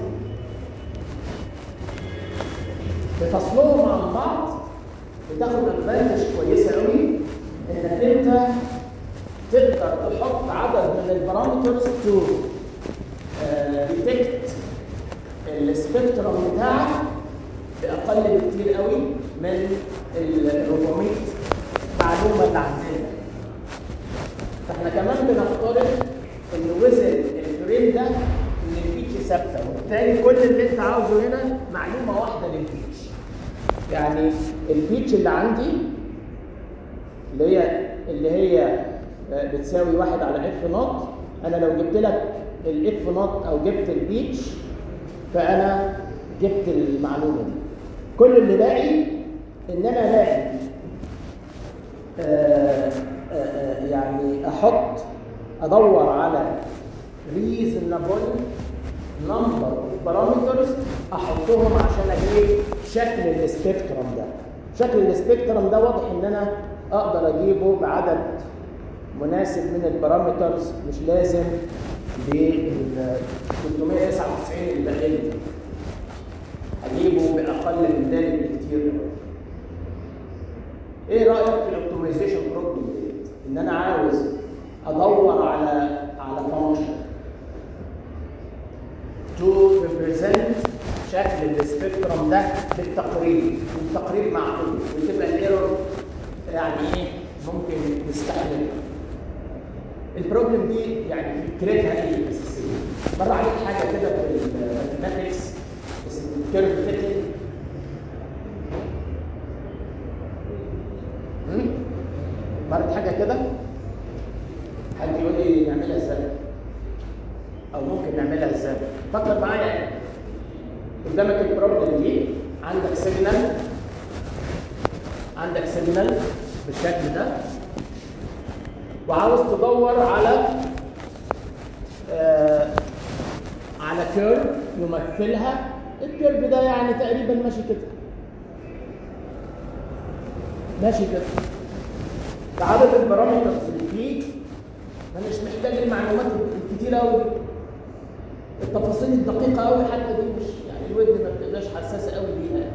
بفصلهم عن بعض بتاخد ادفانتج كويسه قوي انك انت تقدر تحط عدد من البارامترز تو ديتكت السبيكترم بتاعك باقل بكتير قوي من ال 400 معلومه اللي عندنا فاحنا كمان بنفترض ان وزن الفريم ده ان البيتش ثابته وبالتالي كل اللي انت عاوزه هنا معلومه واحده للبيتش يعني البيتش اللي عندي اللي هي اللي هي آه، بتساوي واحد على اف نوت انا لو جبت لك الاف نوت او جبت البيتش فانا جبت المعلومه دي كل اللي باقي ان انا الاقي آه، آه، آه، يعني احط ادور على reasonable number of parameters احطهم عشان اجيب شكل السبيكترم ده شكل السبيكترم ده واضح ان انا اقدر اجيبه بعدد مناسب من البارامترز مش لازم بال 399 اللي باقي لي. هجيبه باقل من ذلك بكتير ايه رايك في الاوبتمايزيشن بروبلم ديت ان انا عاوز ادور على على فانكشن تو ريبريزنت شكل السبيكترم ده بالتقريب والتقريب معقول وتبقى الايرور يعني ايه ممكن نستحملها البروبلم دي يعني فكرتها ايه اساسيه مر عليك حاجه كده في الماثيماتكس اسمه كيرف فيتنج مرت حاجه كده حد يقول لي نعملها ازاي او ممكن نعملها ازاي فكر معايا قدامك البروبلم دي عندك سيجنال عندك سيجنال بالشكل ده وعاوز تدور على آه على كيرف يمثلها الكيرف ده يعني تقريبا ماشي كده ماشي كده ده عدد البارامترز اللي فيه انا مش محتاج المعلومات الكتيره قوي دي التفاصيل الدقيقه قوي حتى دي مش يعني الودن ما بتبقاش حساسه قوي بيها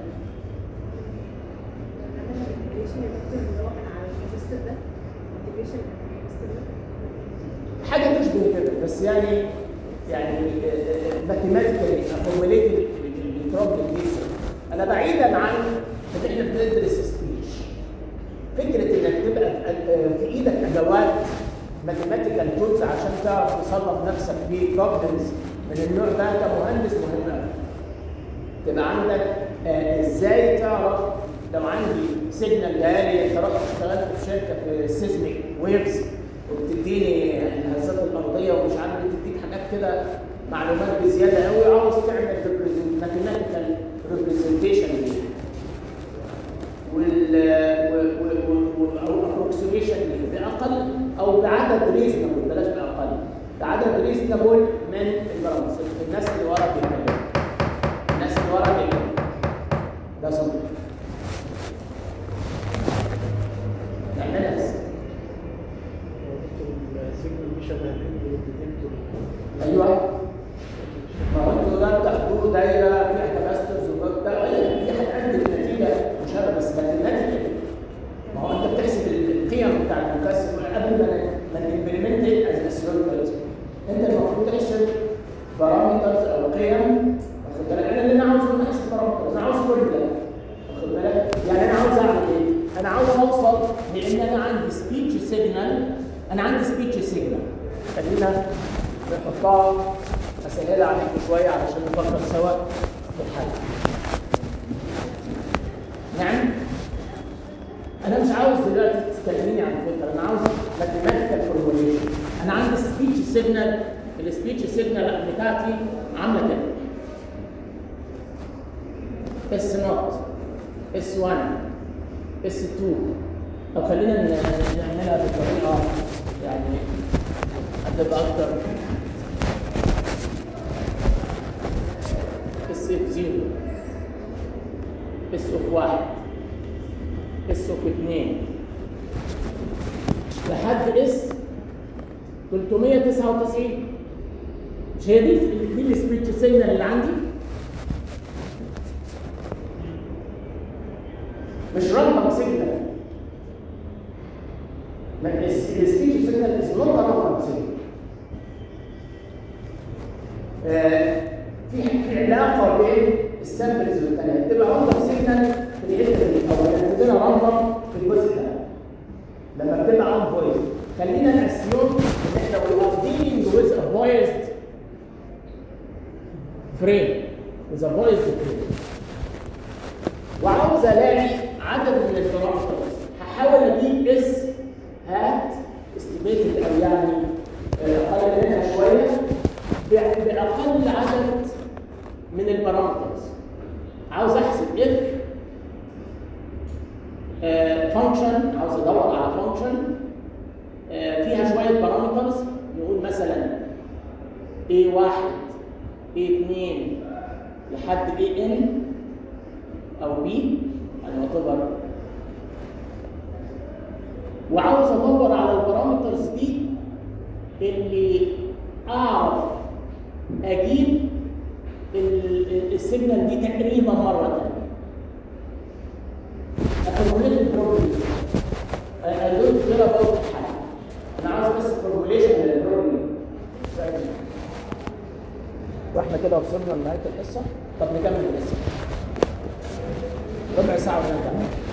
حاجه تشبه كده بس يعني يعني ماثيماتيكالي فورميليت البروبلم دي انا بعيدا عن ان احنا بندرس سبيتش فكره انك تبقى في ايدك ادوات ماثيماتيكال تولز عشان تعرف تصرف نفسك في بروبلمز من النوع ده كمهندس مهم قوي تبقى عندك آه ازاي تعرف لو عندي سيجنال جالي انت رحت اشتغلت في شركه في سيزميك ويفز وبتديني الهزات الارضيه ومش عارف بتديك حاجات كده معلومات بزياده قوي عاوز تعمل ماثيماتيكال ريبريزنتيشن ليها وال او ابروكسيميشن باقل او بعدد ريزنبل بلاش باقل بعدد ريزنبل من البرامج الناس اللي ورا بيتكلموا الناس اللي ورا بيتكلموا ده صح نعملها ازاي؟ السيجنال دي شبه الديتكتور ايوه ما هو انتوا ده بتاخدوه دايره فيها كاباسترز وبتاع دي هتأدي النتيجه مشابهه بس ما النتيجه ما هو انت بتحسب القيم بتاع المكثف قبل ما ما نمبلمنت از اسيرت انت المفروض تحسب بارامترز او قيم واخد بالك انا اللي انا عاوزه ان احسب بارامترز انا عاوز فورمولا واخد بالك يعني انا عاوز اعمل ايه؟ انا عاوز اوصل لان انا عندي سبيتش سيجنال انا عندي سبيتش سيجنال خلينا نحطها اسهلها عليكم شويه علشان نفكر سوا في الحل نعم انا مش عاوز دلوقتي تكلميني عن فكره انا عاوز ماثيماتيكال فورموليشن انا عندي سبيتش سيجنال السبيتش سيجنال بتاعتي عامله كده اس نوت اس 1 اس 2 طب خلينا نعملها بطريقه يعني هتبقى اكتر اس اف 0 اس اوف 1 اس اوف 2 لحد اس 399 مش هي دي دي السبيتش سيجنال اللي عندي مش رقم سيجنال السبيتش سيجنال از نوت رقم سيجنال في في علاقه بين السامبلز والثانيه تبقى رقم سيجنال في الحته دي او عندنا رقم في الجزء ده لما بتبقى ان فويس خلينا ناسيوم ان احنا we are dealing with a voiced frame with a voiced frame وعاوز الاقي عدد من البارامترز هحاول اجيب اس هات استيميتد او يعني اقل منها شويه باقل عدد من البارامترز عاوز احسب اف فانكشن عاوز ادور على فانكشن فيها شويه بارامترز نقول مثلا A1 A2 لحد AN او B يعني يعتبر وعاوز ادور على البارامترز دي اللي اعرف اجيب السيجنال دي تقريبا مره ثانيه اكملت البروبلم كده برضه حل انا عاوز بس فورموليشن للبروبلم واحنا كده وصلنا لنهايه الحصه طب نكمل الحصه ربع ساعه ونرجع